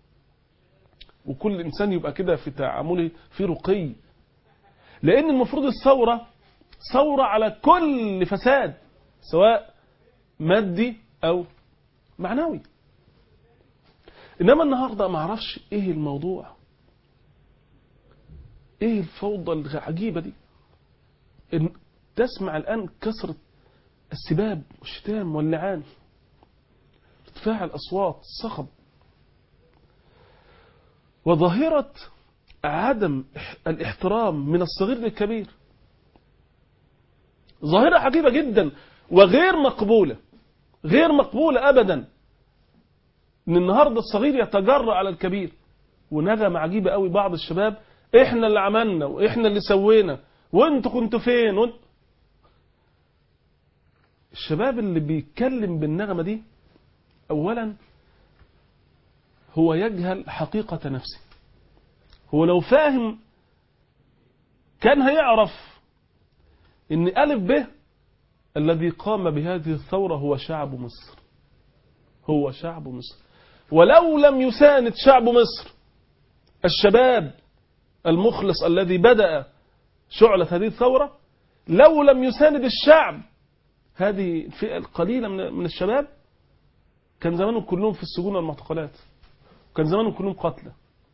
وكل إنسان يبقى كده في تعامله في رقي لأن المفروض الثورة ثورة على كل فساد سواء مادي أو معنوي إنما النهاردة ما أعرفش إيه الموضوع ايه الفوضى العجيبة دي إن تسمع الآن كثرة السباب والشتام واللعان ارتفاع الأصوات الصخب وظاهرة عدم الاحترام من الصغير للكبير ظاهرة عجيبة جدا وغير مقبولة غير مقبولة أبدا ان النهاردة الصغير يتجرأ على الكبير ونغمة عجيبة قوي بعض الشباب احنا اللي عملنا واحنا اللي سوينا وانتوا كنتوا فين وانت... الشباب اللي بيتكلم بالنغمة دي اولا هو يجهل حقيقة نفسه هو لو فاهم كان هيعرف ان ألف به الذي قام بهذه الثورة هو شعب مصر هو شعب مصر ولو لم يساند شعب مصر الشباب المخلص الذي بدأ شعلة هذه الثورة لو لم يساند الشعب هذه الفئة القليلة من الشباب كان زمانهم كلهم في السجون والمعتقلات كان زمانهم كلهم قتلى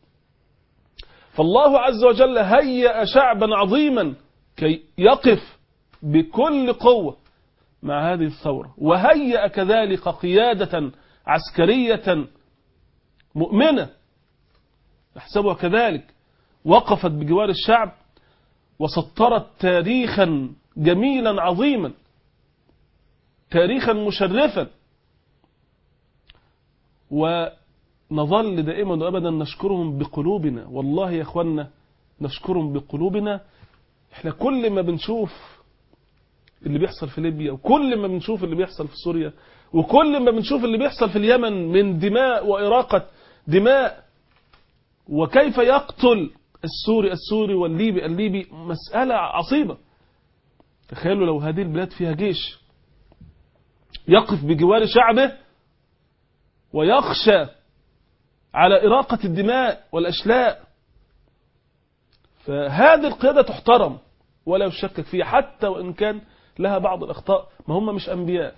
فالله عز وجل هيأ شعبا عظيما كي يقف بكل قوة مع هذه الثورة وهيأ كذلك قيادة عسكرية مؤمنة نحسبها كذلك وقفت بجوار الشعب وسطرت تاريخا جميلا عظيما تاريخا مشرفا ونظل دائما وابدا نشكرهم بقلوبنا والله يا اخوانا نشكرهم بقلوبنا احنا كل ما بنشوف اللي بيحصل في ليبيا وكل ما بنشوف اللي بيحصل في سوريا وكل ما بنشوف اللي بيحصل في اليمن من دماء وإراقة دماء وكيف يقتل السوري السوري والليبي الليبي مسألة عصيبة تخيلوا لو هذه البلاد فيها جيش يقف بجوار شعبه ويخشى على إراقة الدماء والأشلاء فهذه القيادة تحترم ولا يشكك فيها حتى وإن كان لها بعض الأخطاء ما هم مش أنبياء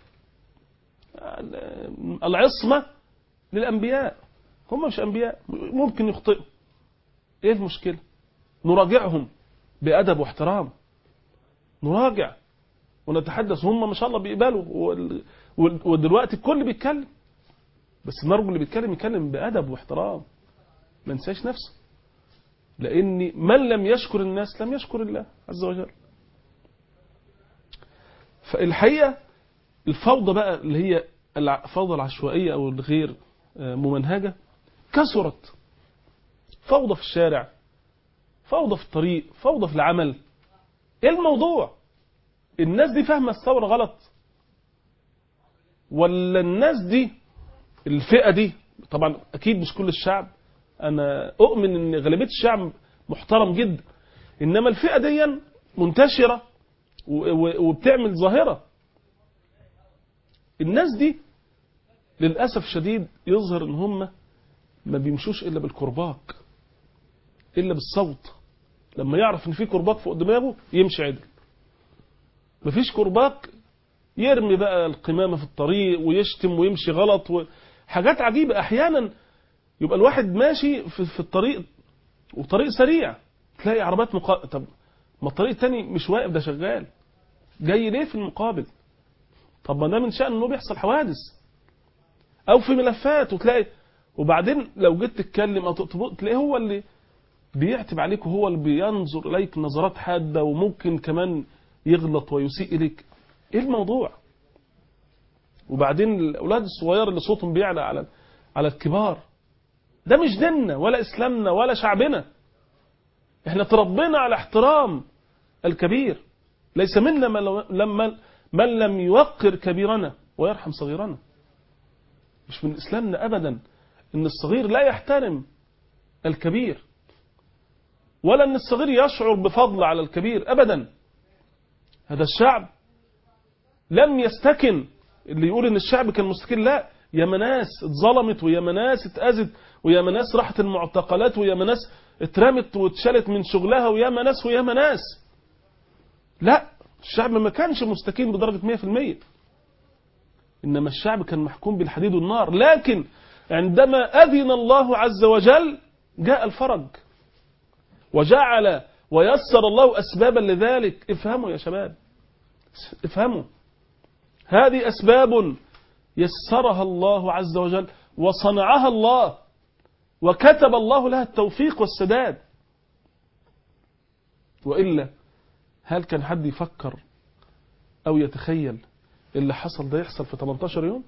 العصمة للأنبياء هم مش أنبياء ممكن يخطئوا إيه المشكلة نراجعهم بأدب واحترام نراجع ونتحدث هم ما شاء الله بيقبلوا ودلوقتي الكل بيتكلم بس نرجو اللي بيتكلم يتكلم بأدب واحترام ما ننساش نفسه لأن من لم يشكر الناس لم يشكر الله عز وجل فالحقيقة الفوضى بقى اللي هي الفوضى العشوائية أو الغير ممنهجة كثرت فوضى في الشارع فوضى في الطريق فوضى في العمل ايه الموضوع الناس دي فاهمة الثورة غلط ولا الناس دي الفئة دي طبعا أكيد مش كل الشعب أنا أؤمن أن غالبية الشعب محترم جدا إنما الفئة دي منتشرة وبتعمل ظاهرة الناس دي للأسف شديد يظهر ان هم ما بيمشوش إلا بالكرباك إلا بالصوت لما يعرف ان في كرباك فوق دماغه يمشي عدل مفيش كرباك يرمي بقى القمامة في الطريق ويشتم ويمشي غلط حاجات عجيبة أحيانا يبقى الواحد ماشي في, في الطريق وطريق سريع تلاقي عربات مقابل طب ما الطريق التاني مش واقف ده شغال جاي ليه في المقابل طب ما ده من شأن انه بيحصل حوادث او في ملفات وتلاقي وبعدين لو جيت تتكلم او تلاقيه هو اللي بيعتب عليك وهو اللي بينظر اليك نظرات حاده وممكن كمان يغلط ويسيء اليك ايه الموضوع وبعدين الاولاد الصغير اللي صوتهم بيعلى على على الكبار ده مش ديننا ولا اسلامنا ولا شعبنا احنا تربينا على احترام الكبير ليس منا من لم, من لم يوقر كبيرنا ويرحم صغيرنا مش من اسلامنا ابدا ان الصغير لا يحترم الكبير ولا ان الصغير يشعر بفضل على الكبير ابدا هذا الشعب لم يستكن اللي يقول ان الشعب كان مستكن لا يا مناس اتظلمت ويا مناس اتأذت ويا مناس راحت المعتقلات ويا مناس اترمت واتشالت من شغلها ويا مناس ويا مناس لا الشعب ما كانش مستكين بدرجة 100% إنما الشعب كان محكوم بالحديد والنار لكن عندما أذن الله عز وجل جاء الفرج وجعل ويسر الله أسبابا لذلك افهموا يا شباب افهموا هذه أسباب يسرها الله عز وجل وصنعها الله وكتب الله لها التوفيق والسداد وإلا هل كان حد يفكر أو يتخيل اللي حصل ده يحصل في 18 يوم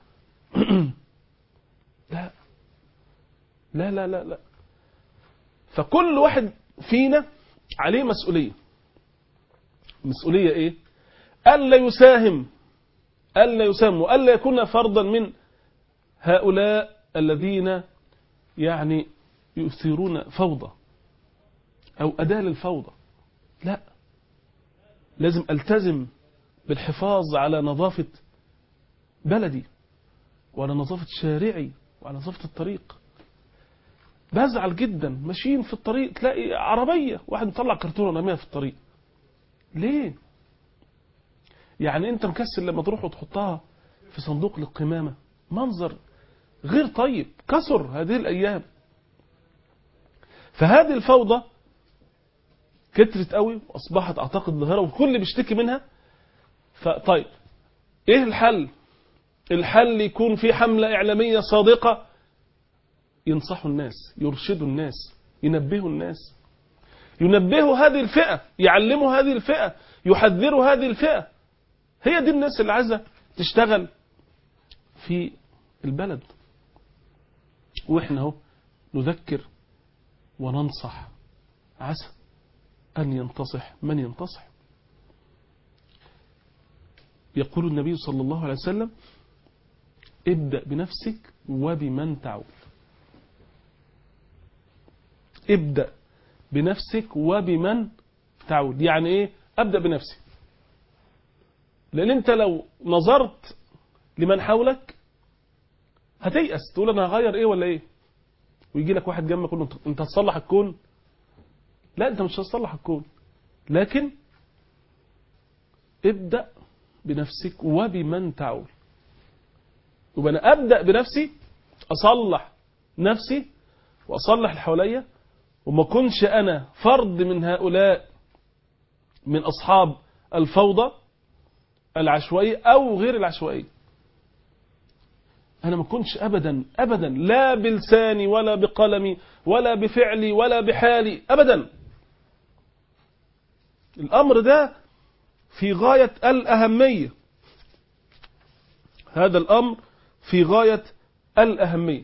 لا لا لا لا لا فكل واحد فينا عليه مسؤولية مسؤولية ايه ألا يساهم ألا يساهم وألا يكون فرضا من هؤلاء الذين يعني يثيرون فوضى أو أداة للفوضى لا لازم ألتزم بالحفاظ على نظافة بلدي وعلى نظافة شارعي وعلى نظافة الطريق بزعل جدا ماشيين في الطريق تلاقي عربية واحد مطلع كرتونة رميها في الطريق ليه يعني انت مكسل لما تروح وتحطها في صندوق للقمامة منظر غير طيب كسر هذه الأيام فهذه الفوضى كترت قوي واصبحت اعتقد ظاهره والكل بيشتكي منها فطيب ايه الحل الحل يكون في حمله اعلاميه صادقه ينصحوا الناس يرشدوا الناس ينبهوا الناس ينبهوا هذه الفئه يعلموا هذه الفئه يحذروا هذه الفئه هي دي الناس اللي عايزه تشتغل في البلد واحنا اهو نذكر وننصح عسى أن ينتصح من ينتصح يقول النبي صلى الله عليه وسلم ابدأ بنفسك وبمن تعول ابدأ بنفسك وبمن تعول يعني ايه ابدأ بنفسي لان انت لو نظرت لمن حولك هتيأس تقول انا هغير ايه ولا ايه ويجي لك واحد جنبك يقول له انت هتصلح الكون لا انت مش هتصلح الكون لكن ابدأ بنفسك وبمن تعول يبقى انا ابدأ بنفسي اصلح نفسي واصلح اللي حواليا وما كنش انا فرد من هؤلاء من اصحاب الفوضى العشوائية او غير العشوائية انا ما كنتش ابدا ابدا لا بلساني ولا بقلمي ولا بفعلي ولا بحالي ابدا الامر ده في غاية الاهمية هذا الامر في غاية الاهمية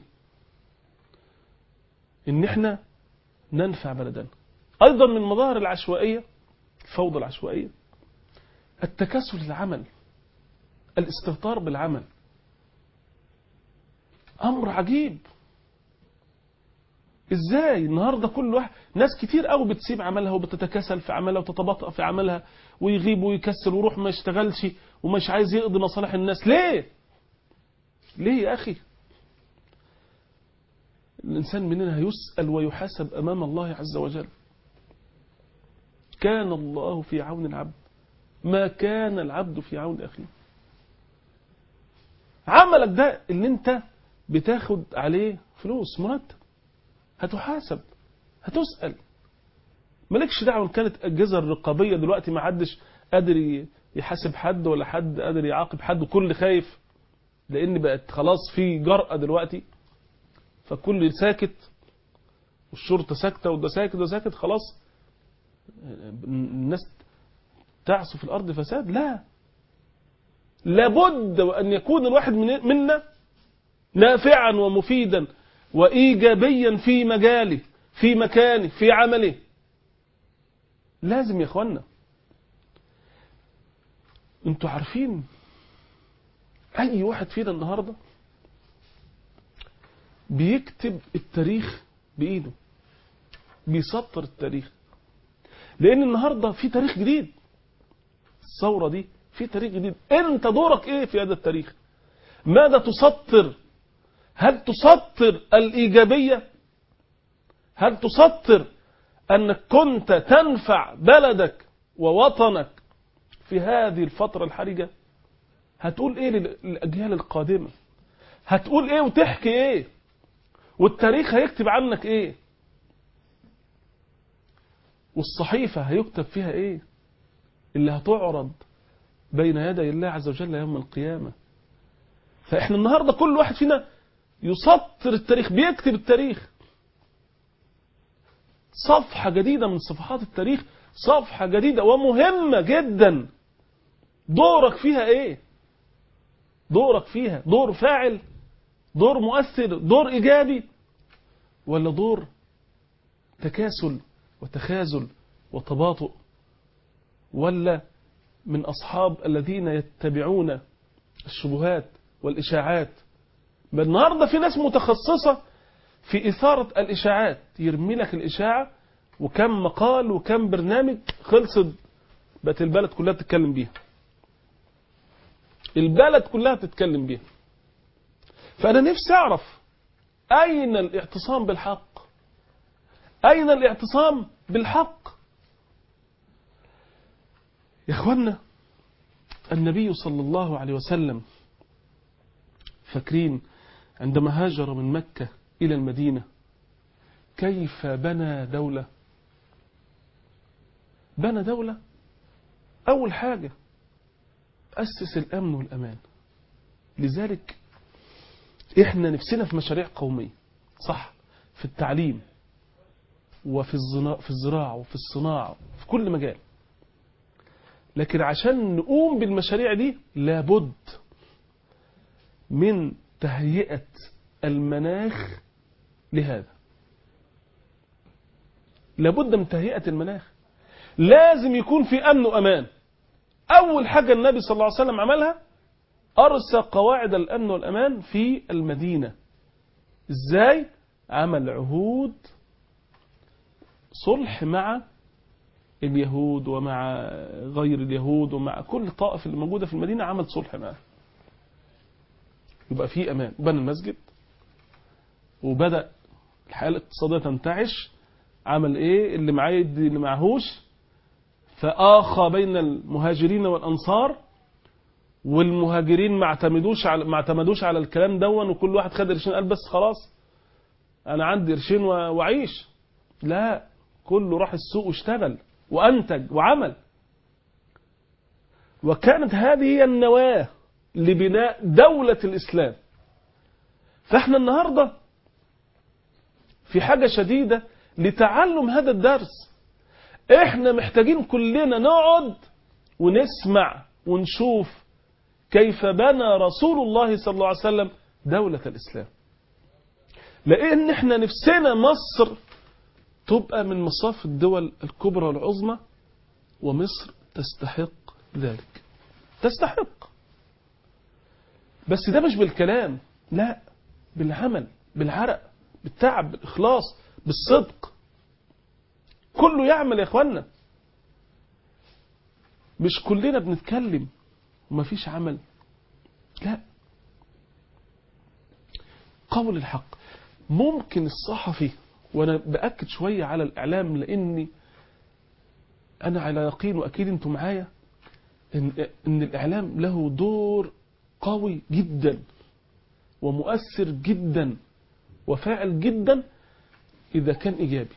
ان احنا ننفع بلدنا ايضا من مظاهر العشوائية الفوضى العشوائية التكاسل العمل الاستهتار بالعمل امر عجيب ازاي النهارده كل واحد ناس كتير قوي بتسيب عملها وبتتكاسل في عملها وتتباطأ في عملها ويغيب ويكسل ويروح ما يشتغلش ومش عايز يقضي مصالح الناس ليه ليه يا اخي الانسان مننا هيسأل ويحاسب امام الله عز وجل كان الله في عون العبد ما كان العبد في عون اخيه عملك ده اللي انت بتاخد عليه فلوس مرتب هتحاسب هتسأل مالكش دعوة ان كانت الأجهزة الرقابية دلوقتي ما حدش قادر يحاسب حد ولا حد قادر يعاقب حد وكل خايف لأن بقت خلاص في جرأة دلوقتي فكل ساكت والشرطة ساكتة وده ساكت وده ساكت خلاص الناس تعصوا في الأرض فساد لا لابد وأن يكون الواحد منا نافعا ومفيدا وإيجابيا في مجاله في مكانه في عمله لازم يا اخوانا انتوا عارفين اي واحد فينا النهاردة بيكتب التاريخ بايده بيسطر التاريخ لان النهاردة في تاريخ جديد الثورة دي في تاريخ جديد انت دورك ايه في هذا التاريخ ماذا تسطر هل تسطر الإيجابية هل تسطر أنك كنت تنفع بلدك ووطنك في هذه الفترة الحرجة هتقول ايه للأجيال القادمة هتقول ايه وتحكي ايه والتاريخ هيكتب عنك ايه والصحيفة هيكتب فيها ايه اللي هتعرض بين يدي الله عز وجل يوم القيامة فاحنا النهاردة كل واحد فينا يسطر التاريخ بيكتب التاريخ صفحة جديدة من صفحات التاريخ صفحة جديدة ومهمة جدا دورك فيها ايه دورك فيها دور فاعل دور مؤثر دور ايجابي ولا دور تكاسل وتخاذل وتباطؤ ولا من أصحاب الذين يتبعون الشبهات والإشاعات بل النهاردة في ناس متخصصة في إثارة الإشاعات يرمي لك الإشاعة وكم مقال وكم برنامج خلصت بقت البلد كلها تتكلم بيها البلد كلها تتكلم بيها فأنا نفسي أعرف أين الاعتصام بالحق أين الاعتصام بالحق يا أخوانا النبي صلى الله عليه وسلم فاكرين عندما هاجر من مكة إلى المدينة كيف بنى دولة بنى دولة أول حاجة أسس الأمن والأمان لذلك إحنا نفسنا في مشاريع قومية صح في التعليم وفي الزنا- في الزراعة وفي الصناعة في كل مجال لكن عشان نقوم بالمشاريع دي لابد من تهيئة المناخ لهذا لابد من تهيئة المناخ لازم يكون في أمن وأمان أول حاجة النبي صلى الله عليه وسلم عملها أرسى قواعد الأمن والأمان في المدينة إزاي عمل عهود صلح مع اليهود ومع غير اليهود ومع كل طائف اللي موجودة في المدينة عمل صلح معاه يبقى في أمان بنى المسجد وبدأ الحياة الاقتصادية تنتعش عمل ايه اللي معاه يدي اللي معهوش فآخى بين المهاجرين والأنصار والمهاجرين ما اعتمدوش على ما اعتمدوش على الكلام دون وكل واحد خد قرشين قال بس خلاص انا عندي قرشين و- واعيش لا كله راح السوق واشتغل وانتج وعمل وكانت هذه هي النواه لبناء دولة الإسلام فاحنا النهاردة في حاجة شديدة لتعلم هذا الدرس احنا محتاجين كلنا نقعد ونسمع ونشوف كيف بنى رسول الله صلى الله عليه وسلم دولة الإسلام لأن احنا نفسنا مصر تبقى من مصاف الدول الكبرى والعظمى ومصر تستحق ذلك تستحق بس ده مش بالكلام لا بالعمل بالعرق بالتعب بالإخلاص بالصدق كله يعمل يا اخوانا مش كلنا بنتكلم ومفيش عمل لا قول الحق ممكن الصحفي وانا باكد شويه على الاعلام لاني انا على يقين واكيد انتم معايا ان ان الاعلام له دور قوي جدا ومؤثر جدا وفاعل جدا اذا كان ايجابي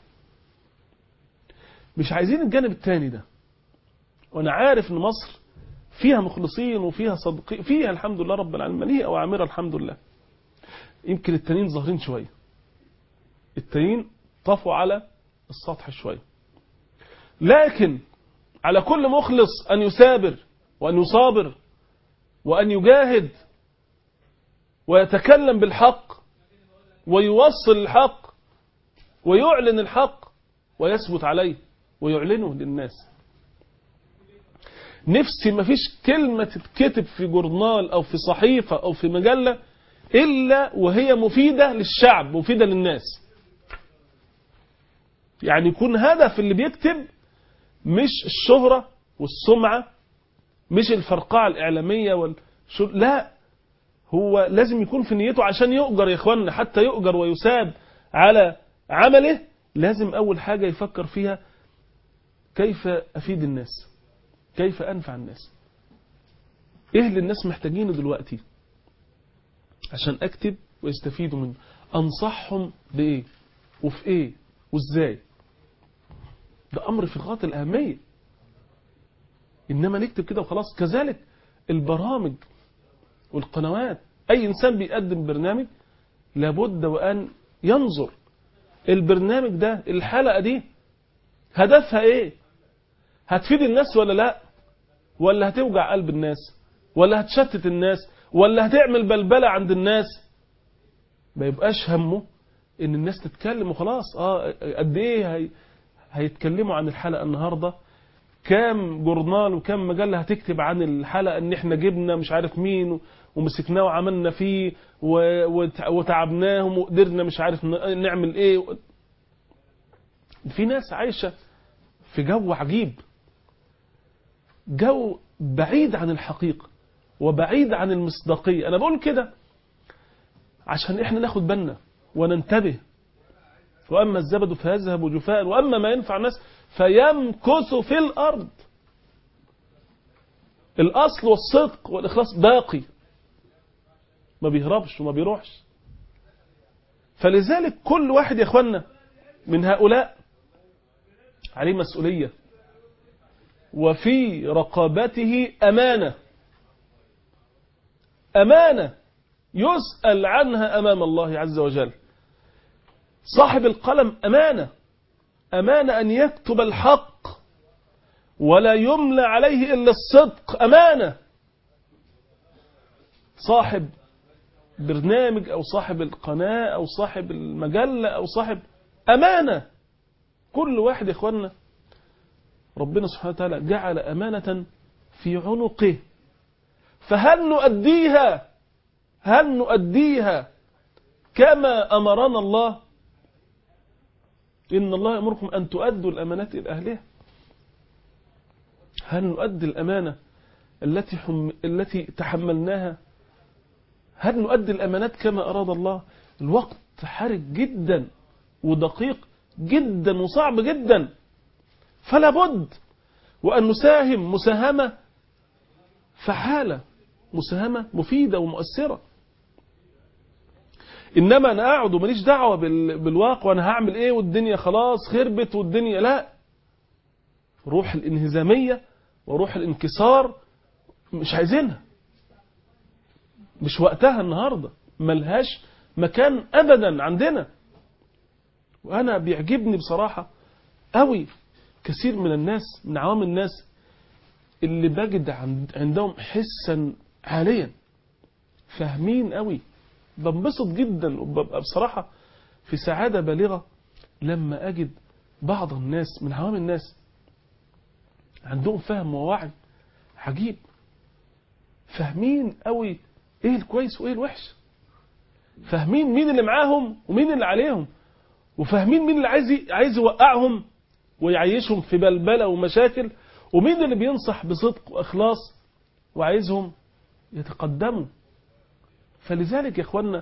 مش عايزين الجانب الثاني ده وانا عارف ان مصر فيها مخلصين وفيها صادقين فيها الحمد لله رب العالمين مليئه وعامره الحمد لله يمكن التانيين ظاهرين شويه التانيين طفوا على السطح شويه لكن على كل مخلص ان يثابر وان يصابر وان يجاهد ويتكلم بالحق ويوصل الحق ويعلن الحق ويثبت عليه ويعلنه للناس نفسي ما فيش كلمة تتكتب في جورنال أو في صحيفة أو في مجلة إلا وهي مفيدة للشعب مفيدة للناس يعني يكون هدف اللي بيكتب مش الشهرة والسمعة مش الفرقعة الإعلامية والشر... لا هو لازم يكون في نيته عشان يؤجر يا إخواننا حتى يؤجر ويساب على عمله لازم أول حاجة يفكر فيها كيف أفيد الناس كيف أنفع الناس إيه اللي الناس محتاجينه دلوقتي عشان أكتب ويستفيدوا منه أنصحهم بإيه وفي إيه وإزاي ده أمر في غاية الأهمية إنما نكتب كده وخلاص كذلك البرامج والقنوات أي إنسان بيقدم برنامج لابد وأن ينظر البرنامج ده الحلقة دي هدفها إيه هتفيد الناس ولا لا ولا هتوجع قلب الناس ولا هتشتت الناس ولا هتعمل بلبلة عند الناس ما يبقاش همه ان الناس تتكلم وخلاص اه قد ايه هي هيتكلموا عن الحلقة النهاردة كام جورنال وكام مجلة هتكتب عن الحلقة ان احنا جبنا مش عارف مين ومسكناه وعملنا فيه و- وت- وتعبناهم وقدرنا مش عارف ن- نعمل ايه في ناس عايشة في جو عجيب جو بعيد عن الحقيقة وبعيد عن المصداقية أنا بقول كده عشان إحنا ناخد بالنا وننتبه وأما الزبد فيذهب جفاء وأما ما ينفع الناس فيمكث في الأرض الأصل والصدق والإخلاص باقي ما بيهربش وما بيروحش فلذلك كل واحد يا اخوانا من هؤلاء عليه مسؤولية وفي رقبته أمانة أمانة يسأل عنها أمام الله عز وجل صاحب القلم أمانة أمانة أن يكتب الحق ولا يملى عليه إلا الصدق أمانة صاحب برنامج أو صاحب القناة أو صاحب المجلة أو صاحب أمانة كل واحد يا إخواننا ربنا سبحانه وتعالى جعل أمانة في عنقه فهل نؤديها هل نؤديها كما أمرنا الله إن الله يأمركم أن تؤدوا الأمانات إلى أهلها هل نؤدي الأمانة التي, حم... التي تحملناها هل نؤدي الأمانات كما أراد الله الوقت حرج جدا ودقيق جدا وصعب جدا فلا بد وأن نساهم مساهمة فعالة مساهمة مفيدة ومؤثرة إنما أنا أقعد وماليش دعوة بال... بالواقع وأنا هعمل إيه والدنيا خلاص خربت والدنيا لا روح الانهزامية وروح الانكسار مش عايزينها مش وقتها النهاردة ملهاش مكان أبدا عندنا وأنا بيعجبني بصراحة قوي كثير من الناس من عوام الناس اللي بجد عند عندهم حسا عاليا فاهمين قوي بنبسط جدا وببقى بصراحة في سعادة بالغة لما أجد بعض الناس من عوام الناس عندهم فهم ووعي عجيب فاهمين قوي ايه الكويس وايه الوحش فاهمين مين اللي معاهم ومين اللي عليهم وفاهمين مين اللي عايز عايز يوقعهم ويعيشهم في بلبله ومشاكل ومين اللي بينصح بصدق واخلاص وعايزهم يتقدموا فلذلك يا اخوانا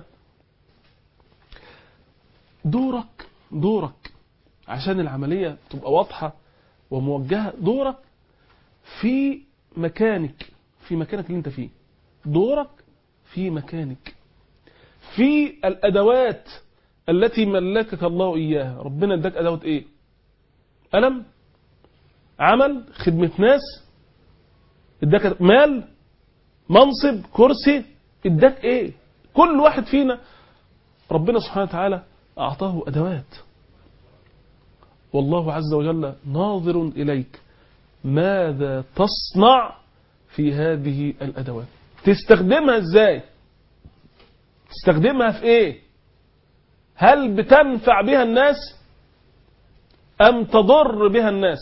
دورك دورك عشان العملية تبقى واضحة وموجهة دورك في مكانك في مكانك اللي انت فيه دورك في مكانك في الأدوات التي ملكك الله إياها ربنا اداك أدوات إيه ألم عمل خدمة ناس اداك مال منصب كرسي اداك ايه كل واحد فينا ربنا سبحانه وتعالى أعطاه أدوات والله عز وجل ناظر إليك ماذا تصنع في هذه الأدوات تستخدمها ازاي تستخدمها في ايه هل بتنفع بها الناس أم تضر بها الناس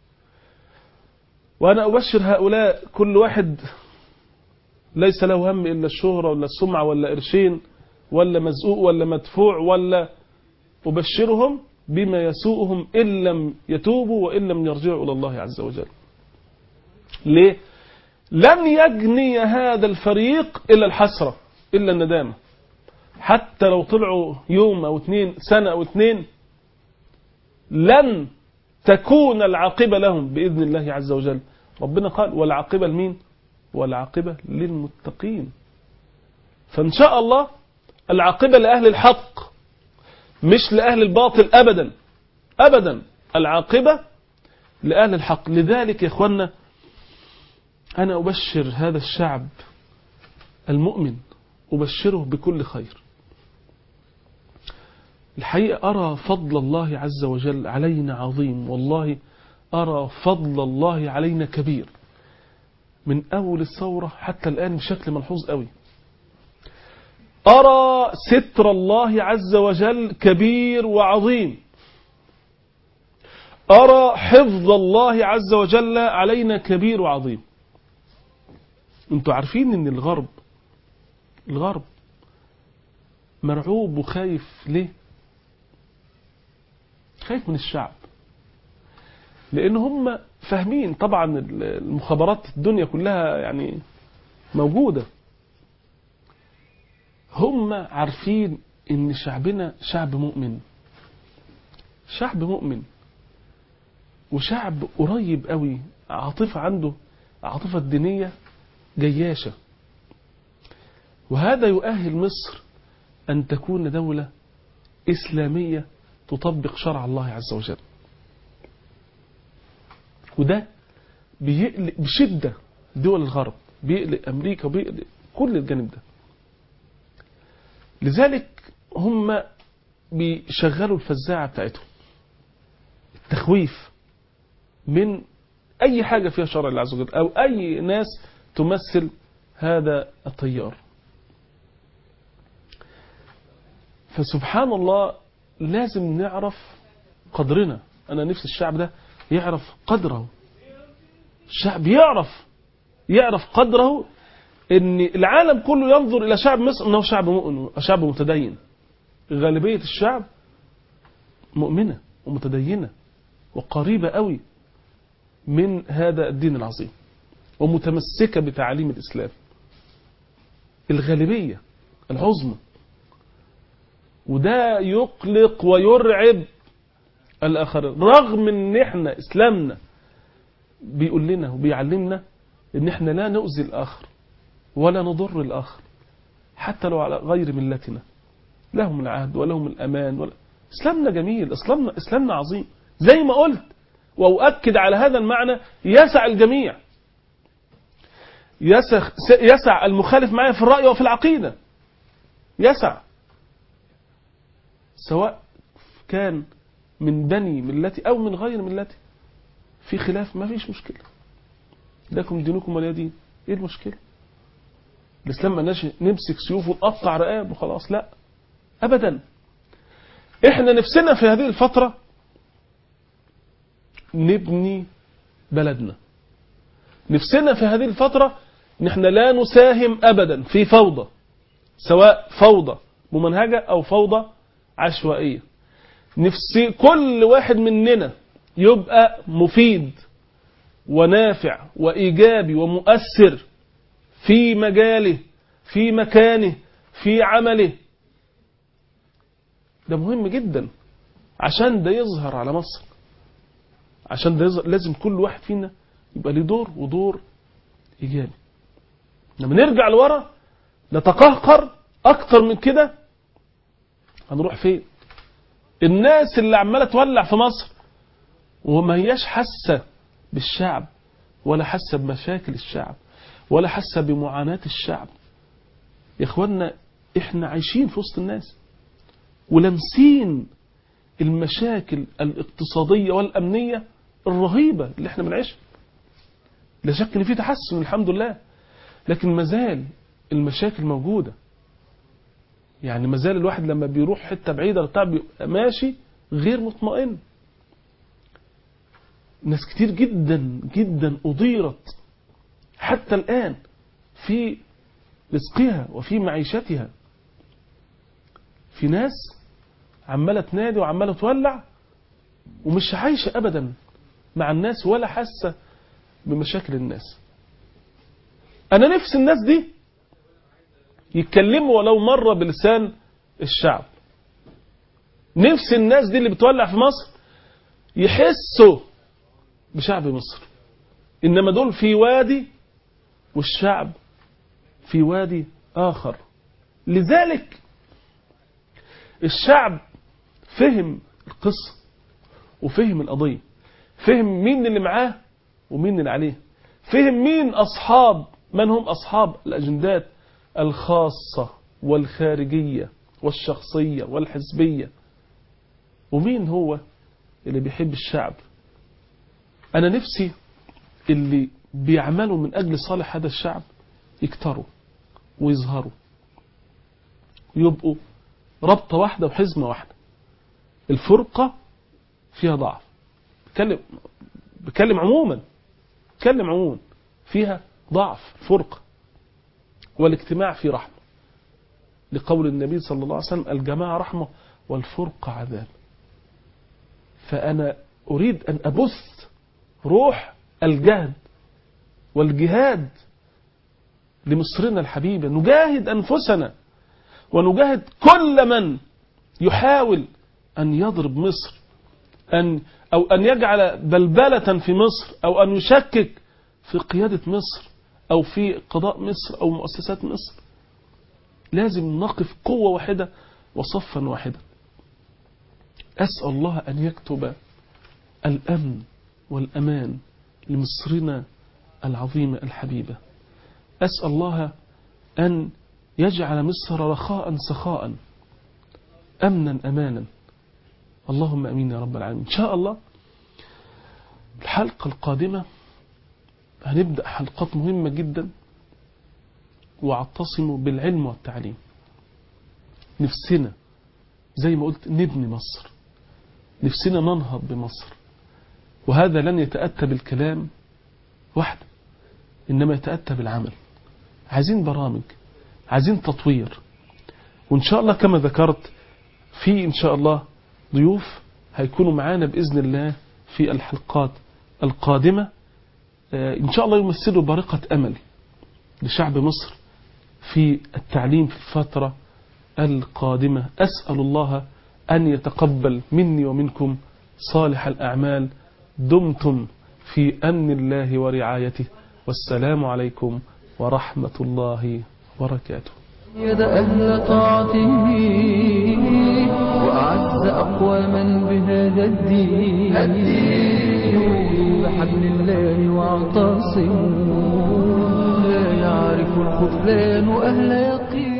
وأنا أبشر هؤلاء كل واحد ليس له هم إلا الشهرة ولا السمعة ولا قرشين ولا مزقوق ولا مدفوع ولا أبشرهم بما يسوءهم إن لم يتوبوا وإن لم يرجعوا إلى الله عز وجل ليه؟ لن يجني هذا الفريق إلا الحسرة إلا الندامة حتى لو طلعوا يوم أو اثنين سنة أو اثنين لن تكون العاقبة لهم بإذن الله عز وجل ربنا قال والعاقبة لمين والعاقبة للمتقين فإن شاء الله العاقبة لأهل الحق مش لأهل الباطل أبدا أبدا العاقبة لأهل الحق لذلك يا إخوانا أنا أبشر هذا الشعب المؤمن أبشره بكل خير الحقيقة أرى فضل الله عز وجل علينا عظيم والله أرى فضل الله علينا كبير من أول الثورة حتى الآن بشكل ملحوظ قوي أرى ستر الله عز وجل كبير وعظيم أرى حفظ الله عز وجل علينا كبير وعظيم انتوا عارفين ان الغرب الغرب مرعوب وخايف ليه خايف من الشعب لان هم فاهمين طبعا المخابرات الدنيا كلها يعني موجودة هم عارفين ان شعبنا شعب مؤمن شعب مؤمن وشعب قريب قوي عاطفة عنده عاطفة دينية جياشة وهذا يؤهل مصر أن تكون دولة إسلامية تطبق شرع الله عز وجل وده بيقلق بشدة دول الغرب بيقلق أمريكا وبيقلق كل الجانب ده لذلك هم بيشغلوا الفزاعة بتاعتهم التخويف من أي حاجة فيها شرع الله عز وجل أو أي ناس تمثل هذا التيار فسبحان الله لازم نعرف قدرنا أنا نفس الشعب ده يعرف قدره الشعب يعرف يعرف قدره ان العالم كله ينظر الى شعب مصر انه شعب مؤمن شعب متدين غالبية الشعب مؤمنة ومتدينة وقريبة قوي من هذا الدين العظيم ومتمسكة بتعاليم الإسلام الغالبية العظمى وده يقلق ويرعب الآخرين رغم ان احنا اسلامنا بيقول لنا وبيعلمنا ان احنا لا نؤذي الآخر ولا نضر الآخر حتى لو على غير ملتنا لهم العهد ولهم الأمان ولا إسلامنا جميل إسلامنا, إسلامنا عظيم زي ما قلت وأؤكد على هذا المعنى يسع الجميع يسع, يسع المخالف معي في الرأي وفي العقيدة يسع سواء كان من بني ملتي أو من غير ملتي في خلاف ما فيش مشكلة لكم دينكم ولي دين ايه المشكلة الإسلام ما ناش نمسك سيوف ونقطع رقاب وخلاص لا أبدا احنا نفسنا في هذه الفترة نبني بلدنا نفسنا في هذه الفترة نحن لا نساهم أبدا في فوضى سواء فوضى ممنهجة أو فوضى عشوائية نفسي كل واحد مننا يبقى مفيد ونافع وإيجابي ومؤثر في مجاله في مكانه في عمله ده مهم جدا عشان ده يظهر على مصر عشان ده يظهر لازم كل واحد فينا يبقى له دور ودور إيجابي لما نرجع لورا نتقهقر أكتر من كده هنروح فين الناس اللي عمالة تولع في مصر وما هياش حاسة بالشعب ولا حاسة بمشاكل الشعب ولا حاسة بمعاناة الشعب يا اخوانا احنا عايشين في وسط الناس ولمسين المشاكل الاقتصادية والأمنية الرهيبة اللي احنا بنعيشها لا شك ان في تحسن الحمد لله لكن مازال المشاكل موجودة يعني مازال الواحد لما بيروح حتة بعيدة بتاع بيبقى ماشي غير مطمئن ناس كتير جدا جدا أضيرت حتى الآن في رزقها وفي معيشتها في ناس عمالة تنادي وعمالة تولع ومش عايشة أبدا مع الناس ولا حاسة بمشاكل الناس أنا نفس الناس دي يتكلموا ولو مرة بلسان الشعب نفس الناس دي اللي بتولع في مصر يحسوا بشعب مصر إنما دول في وادي والشعب في وادي آخر لذلك الشعب فهم القصة وفهم القضية فهم مين اللي معاه ومين اللي عليه فهم مين أصحاب من هم أصحاب الأجندات الخاصة والخارجية والشخصية والحزبية ومين هو اللي بيحب الشعب أنا نفسي اللي بيعملوا من أجل صالح هذا الشعب يكتروا ويظهروا يبقوا ربطة واحدة وحزمة واحدة الفرقة فيها ضعف بتكلم بتكلم عموما بتكلم عموما فيها ضعف فرقة والاجتماع فيه رحمة لقول النبي صلى الله عليه وسلم الجماعة رحمة والفرقة عذاب فأنا أريد أن أبث روح الجهد والجهاد لمصرنا الحبيبة نجاهد أنفسنا ونجاهد كل من يحاول أن يضرب مصر أن أو أن يجعل بلبلة في مصر أو أن يشكك في قيادة مصر أو في قضاء مصر أو مؤسسات مصر لازم نقف قوة واحدة وصفا واحدا أسأل الله أن يكتب الأمن والأمان لمصرنا العظيمة الحبيبة أسأل الله أن يجعل مصر رخاء سخاء أمنا أمانا اللهم أمين يا رب العالمين إن شاء الله الحلقة القادمة هنبدأ حلقات مهمة جدا واعتصموا بالعلم والتعليم نفسنا زي ما قلت نبني مصر نفسنا ننهض بمصر وهذا لن يتأتى بالكلام وحده إنما يتأتى بالعمل عايزين برامج عايزين تطوير وإن شاء الله كما ذكرت في إن شاء الله ضيوف هيكونوا معانا بإذن الله في الحلقات القادمة إن شاء الله يمثلوا بارقة أمل لشعب مصر في التعليم في الفترة القادمة أسأل الله أن يتقبل مني ومنكم صالح الأعمال دمتم في أمن الله ورعايته والسلام عليكم ورحمة الله وبركاته يد أهل طاعته وأعز أقواما بهذا الدين يوموا بحبل الله واعتصموا لا يعرف الخذلان أهل يقين